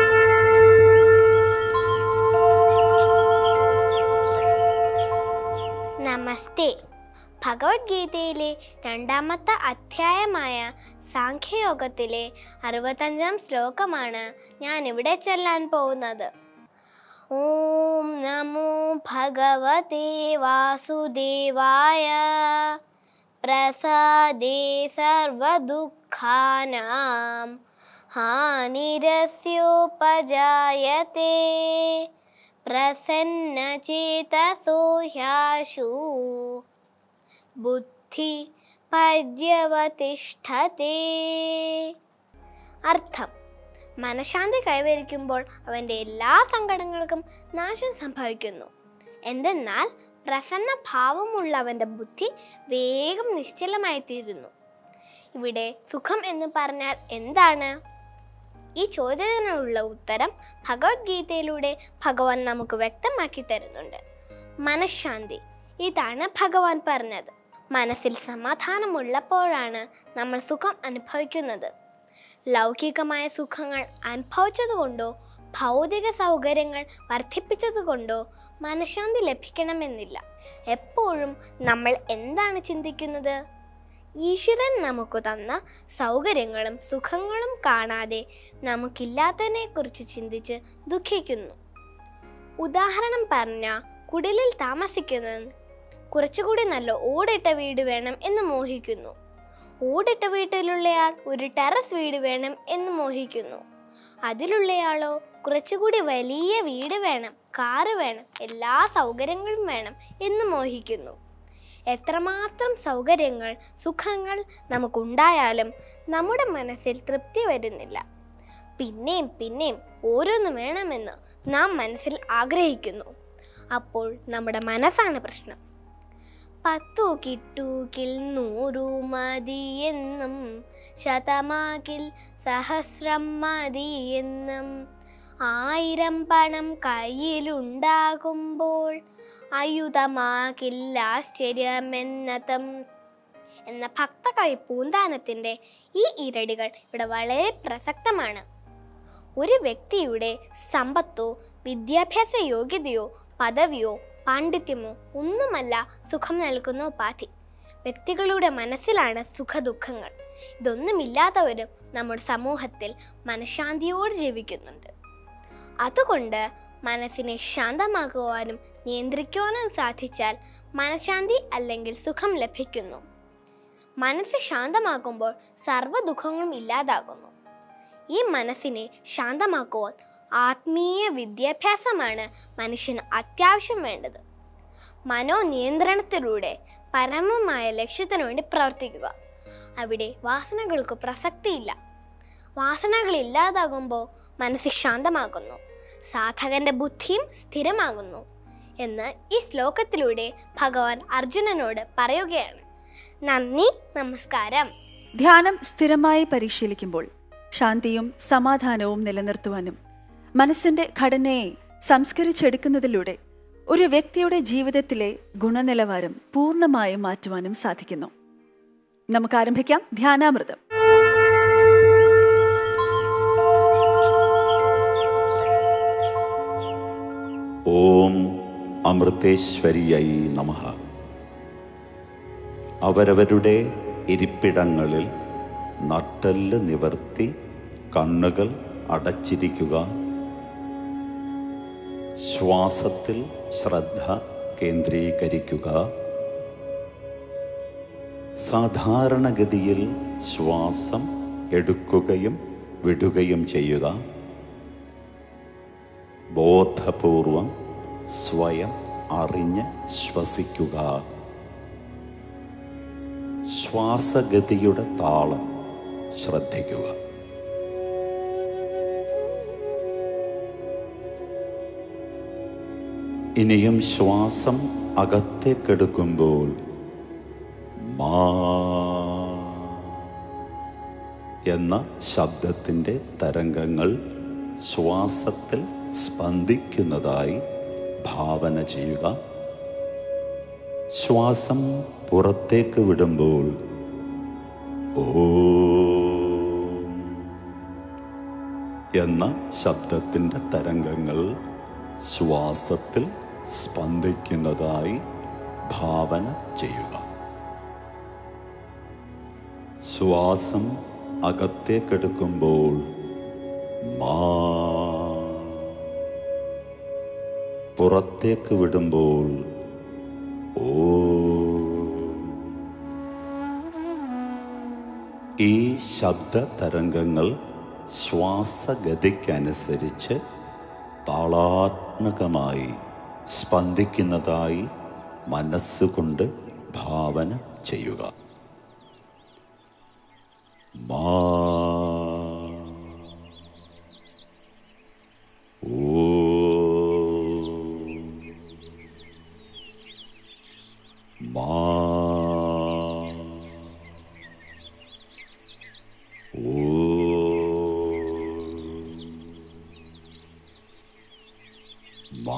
നമസ്തേ ഭഗവത്ഗീതയിലെ രണ്ടാമത്തെ അധ്യായമായ സാഖ്യയോഗത്തിലെ അറുപത്തഞ്ചാം ശ്ലോകമാണ് ഞാൻ ഇവിടെ ചൊല്ലാൻ പോകുന്നത് ഓം നമോ ഭഗവതേ വാസുദേവായ പ്രസാദേ സർവദുഃഖാനാം ഹാനിരസ്യോപജായത്തെ പ്രസന്നചേതസോ ह्याशु ബുദ്ധി പര്യവതിഷ്ഠത്തെ അർത്ഥം മനഃശാന്തി കൈവരിക്കുമ്പോൾ അവൻ്റെ എല്ലാ സങ്കടങ്ങൾക്കും നാശം സംഭവിക്കുന്നു എന്തെന്നാൽ പ്രസന്ന ഭാവമുള്ള അവൻ്റെ ബുദ്ധി വേഗം നിശ്ചലമായി തീരുന്നു ഇവിടെ സുഖം എന്ന് പറഞ്ഞാൽ എന്താണ് ഈ ചോദ്യത്തിനുള്ള ഉത്തരം ഭഗവത്ഗീതയിലൂടെ ഭഗവാൻ നമുക്ക് വ്യക്തമാക്കി തരുന്നുണ്ട് മനഃശാന്തി ഇതാണ് ഭഗവാൻ പറഞ്ഞത് മനസ്സിൽ സമാധാനമുള്ളപ്പോഴാണ് നമ്മൾ സുഖം അനുഭവിക്കുന്നത് ലൗകികമായ സുഖങ്ങൾ അനുഭവിച്ചതുകൊണ്ടോ ഭൗതിക സൗകര്യങ്ങൾ വർദ്ധിപ്പിച്ചതുകൊണ്ടോ മനഃശാന്തി ലഭിക്കണമെന്നില്ല എപ്പോഴും നമ്മൾ എന്താണ് ചിന്തിക്കുന്നത് ഈശ്വരൻ നമുക്ക് തന്ന സൗകര്യങ്ങളും സുഖങ്ങളും കാണാതെ നമുക്കില്ലാത്തതിനെക്കുറിച്ച് ചിന്തിച്ച് ദുഃഖിക്കുന്നു ഉദാഹരണം പറഞ്ഞ കുടിലിൽ താമസിക്കുന്നത് കുറച്ചുകൂടി നല്ല ഓടിട്ട വീട് വേണം എന്ന് മോഹിക്കുന്നു ഓടിട്ട വീട്ടിലുള്ളയാൾ ഒരു ടെറസ് വീട് വേണം എന്ന് മോഹിക്കുന്നു അതിലുള്ളയാളോ കുറച്ചുകൂടി വലിയ വീട് വേണം കാറ് വേണം എല്ലാ സൗകര്യങ്ങളും വേണം എന്ന് മോഹിക്കുന്നു എത്രമാത്രം സൗകര്യങ്ങൾ സുഖങ്ങൾ നമുക്കുണ്ടായാലും നമ്മുടെ മനസ്സിൽ തൃപ്തി വരുന്നില്ല പിന്നെയും പിന്നെയും ഓരോന്ന് വേണമെന്ന് നാം മനസ്സിൽ ആഗ്രഹിക്കുന്നു അപ്പോൾ നമ്മുടെ മനസ്സാണ് പ്രശ്നം പത്തു കിട്ടൂക്കിൽ നൂറു മതിയെന്നും ശതമാക്കിൽ സഹസ്രം മതിയെന്നും ആയിരം പണം കയ്യിലുണ്ടാകുമ്പോൾ ആയുധമാകില്ല ആശ്ചര്യമെന്നതും എന്ന ഭക്തകവി പൂന്താനത്തിൻ്റെ ഈ ഇരടികൾ ഇവിടെ വളരെ പ്രസക്തമാണ് ഒരു വ്യക്തിയുടെ സമ്പത്തോ വിദ്യാഭ്യാസ യോഗ്യതയോ പദവിയോ പാണ്ഡിത്യമോ ഒന്നുമല്ല സുഖം നൽകുന്ന ഉപാധി വ്യക്തികളുടെ മനസ്സിലാണ് സുഖദുഃഖങ്ങൾ ഇതൊന്നുമില്ലാത്തവരും നമ്മുടെ സമൂഹത്തിൽ മനഃശാന്തിയോട് ജീവിക്കുന്നുണ്ട് അതുകൊണ്ട് മനസ്സിനെ ശാന്തമാക്കുവാനും നിയന്ത്രിക്കുവാനും സാധിച്ചാൽ മനഃശാന്തി അല്ലെങ്കിൽ സുഖം ലഭിക്കുന്നു മനസ്സ് ശാന്തമാകുമ്പോൾ സർവ്വ ദുഃഖങ്ങളും ഇല്ലാതാകുന്നു ഈ മനസ്സിനെ ശാന്തമാക്കുവാൻ ആത്മീയ വിദ്യാഭ്യാസമാണ് മനുഷ്യന് അത്യാവശ്യം വേണ്ടത് മനോനിയന്ത്രണത്തിലൂടെ പരമമായ ലക്ഷ്യത്തിനു വേണ്ടി പ്രവർത്തിക്കുക അവിടെ വാസനകൾക്ക് പ്രസക്തിയില്ല വാസനകൾ ഇല്ലാതാകുമ്പോൾ മനസ്സ് ശാന്തമാകുന്നു സാധകന്റെ ബുദ്ധിയും സ്ഥിരമാകുന്നു എന്ന് ഈ ശ്ലോകത്തിലൂടെ ഭഗവാൻ അർജുനനോട് പറയുകയാണ് നന്ദി നമസ്കാരം ധ്യാനം സ്ഥിരമായി പരിശീലിക്കുമ്പോൾ ശാന്തിയും സമാധാനവും നിലനിർത്തുവാനും മനസ്സിന്റെ ഘടനയെ സംസ്കരിച്ചെടുക്കുന്നതിലൂടെ ഒരു വ്യക്തിയുടെ ജീവിതത്തിലെ ഗുണനിലവാരം പൂർണ്ണമായും മാറ്റുവാനും സാധിക്കുന്നു നമുക്ക് ആരംഭിക്കാം ധ്യാനാമൃതം ഓം അമൃതേശ്വരിയൈ നമ അവരവരുടെ ഇരിപ്പിടങ്ങളിൽ നട്ടെല്ല് നിവർത്തി കണ്ണുകൾ അടച്ചിരിക്കുക ശ്വാസത്തിൽ ശ്രദ്ധ കേന്ദ്രീകരിക്കുക സാധാരണഗതിയിൽ ശ്വാസം എടുക്കുകയും വിടുകയും ചെയ്യുക ബോധപൂർവം സ്വയം അറിഞ്ഞ് ശ്വസിക്കുക ശ്വാസഗതിയുടെ താളം ശ്രദ്ധിക്കുക ഇനിയും ശ്വാസം അകത്തേക്കെടുക്കുമ്പോൾ മാ എന്ന ശബ്ദത്തിൻ്റെ തരംഗങ്ങൾ ശ്വാസത്തിൽ സ്പന്ദിക്കുന്നതായി ഭാവന ചെയ്യുക ശ്വാസം പുറത്തേക്ക് വിടുമ്പോൾ ഓ എന്ന ശബ്ദത്തിൻ്റെ തരംഗങ്ങൾ ശ്വാസത്തിൽ സ്പന്ദിക്കുന്നതായി ഭാവന ചെയ്യുക ശ്വാസം അകത്തേക്കെടുക്കുമ്പോൾ മാ പുറത്തേക്ക് വിടുമ്പോൾ ഓ ഈ ശബ്ദ തരംഗങ്ങൾ ശ്വാസഗതിക്കനുസരിച്ച് താളാത്മകമായി സ്പന്ദിക്കുന്നതായി മനസ്സുകൊണ്ട് ഭാവന ചെയ്യുക മാ മാ മാ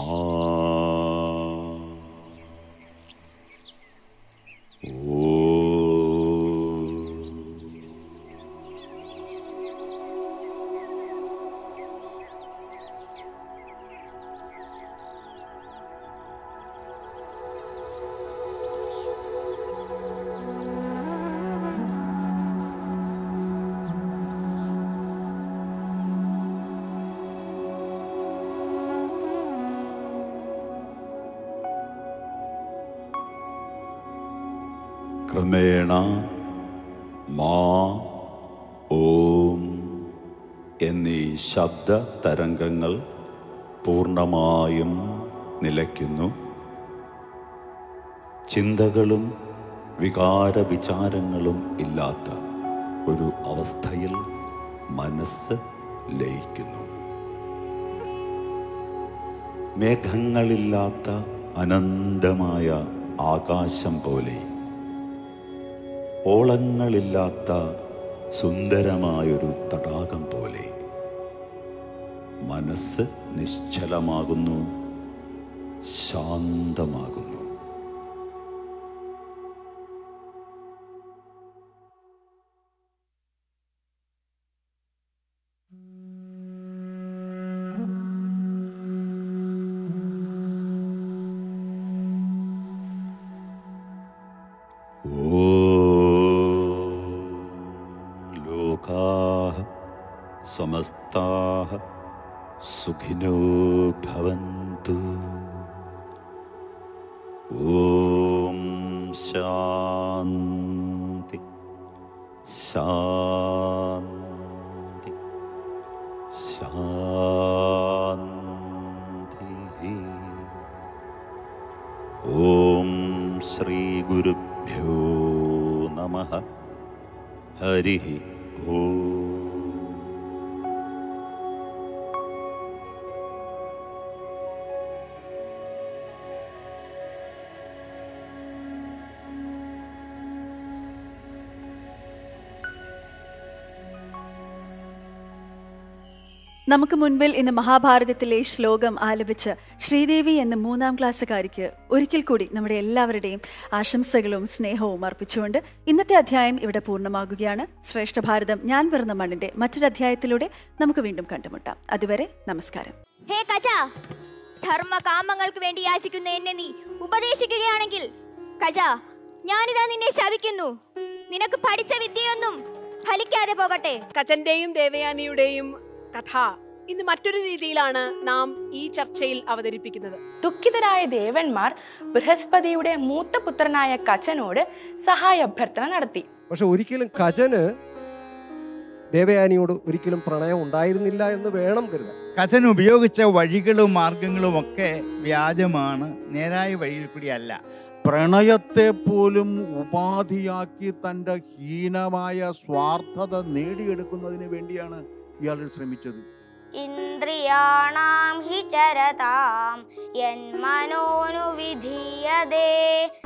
ക്രമേണ മാ ഓം എന്നീ ശബ്ദ തരംഗങ്ങൾ പൂർണ്ണമായും നിലയ്ക്കുന്നു ചിന്തകളും വികാര വിചാരങ്ങളും ഇല്ലാത്ത ഒരു അവസ്ഥയിൽ മനസ്സ് ലയിക്കുന്നു മേഘങ്ങളില്ലാത്ത അനന്തമായ ആകാശം പോലെ ഓളങ്ങളില്ലാത്ത സുന്ദരമായൊരു തടാകം പോലെ മനസ്സ് നിശ്ചലമാകുന്നു ശാന്തമാകുന്നു സമസ്താः സുഖിനോ ഭവന്തു ഓം ശാന്തി ശാന്തി ശാന്തി ഓം ശ്രീ ഗുരുഭ്യോ നമ ഹരി ഓം നമുക്ക് മുൻപിൽ ഇന്ന് മഹാഭാരതത്തിലെ ശ്ലോകം ആലപിച്ച് ശ്രീദേവി എന്ന മൂന്നാം ക്ലാസ്സുകാരിക്ക് ഒരിക്കൽ കൂടി നമ്മുടെ എല്ലാവരുടെയും ആശംസകളും സ്നേഹവും അർപ്പിച്ചുകൊണ്ട് ഇന്നത്തെ അധ്യായം ഇവിടെ പൂർണ്ണമാകുകയാണ് ശ്രേഷ്ഠ ഭാരതം ഞാൻ പിറന്ന മണ്ണിന്റെ മറ്റൊരു അധ്യായത്തിലൂടെ നമുക്ക് വീണ്ടും കണ്ടുമുട്ടാം അതുവരെ നമസ്കാരം ഹേ കജ ധർമ്മ കാമങ്ങൾക്ക് വേണ്ടി യാചിക്കുന്ന എന്നെ നീ ഉപദേശിക്കുകയാണെങ്കിൽ കജ ഞാനിതാ നിന്നെ ശപിക്കുന്നു നിനക്ക് പഠിച്ച വിദ്യയൊന്നും ഫലിക്കാതെ പോകട്ടെ കച്ചന്റെയും ദേവയാനിയുടെയും കഥ ഇന്ന് മറ്റൊരു രീതിയിലാണ് നാം ഈ ചർച്ചയിൽ അവതരിപ്പിക്കുന്നത് ദുഃഖിതരായ ദേവന്മാർ ബൃഹസ്പതിയുടെ മൂത്ത പുത്രനായ കച്ചനോട് സഹായാഭ്യർത്ഥന നടത്തി പക്ഷെ ഒരിക്കലും കജന് ദേവയാനിയോട് ഒരിക്കലും പ്രണയം ഉണ്ടായിരുന്നില്ല എന്ന് വേണം കരുതാൻ കസൻ ഉപയോഗിച്ച വഴികളും മാർഗങ്ങളും ഒക്കെ വ്യാജമാണ് നേരായ വഴിയിൽ കൂടിയല്ല പ്രണയത്തെ പോലും ഉപാധിയാക്കി തൻ്റെ ഹീനമായ സ്വാർത്ഥത നേടിയെടുക്കുന്നതിന് വേണ്ടിയാണ് ഇയാൾ ശ്രമിച്ചത് ഇന്ദ്രിയാണാം ഹി ചരതാം യന്മനോനു വിധീയതേ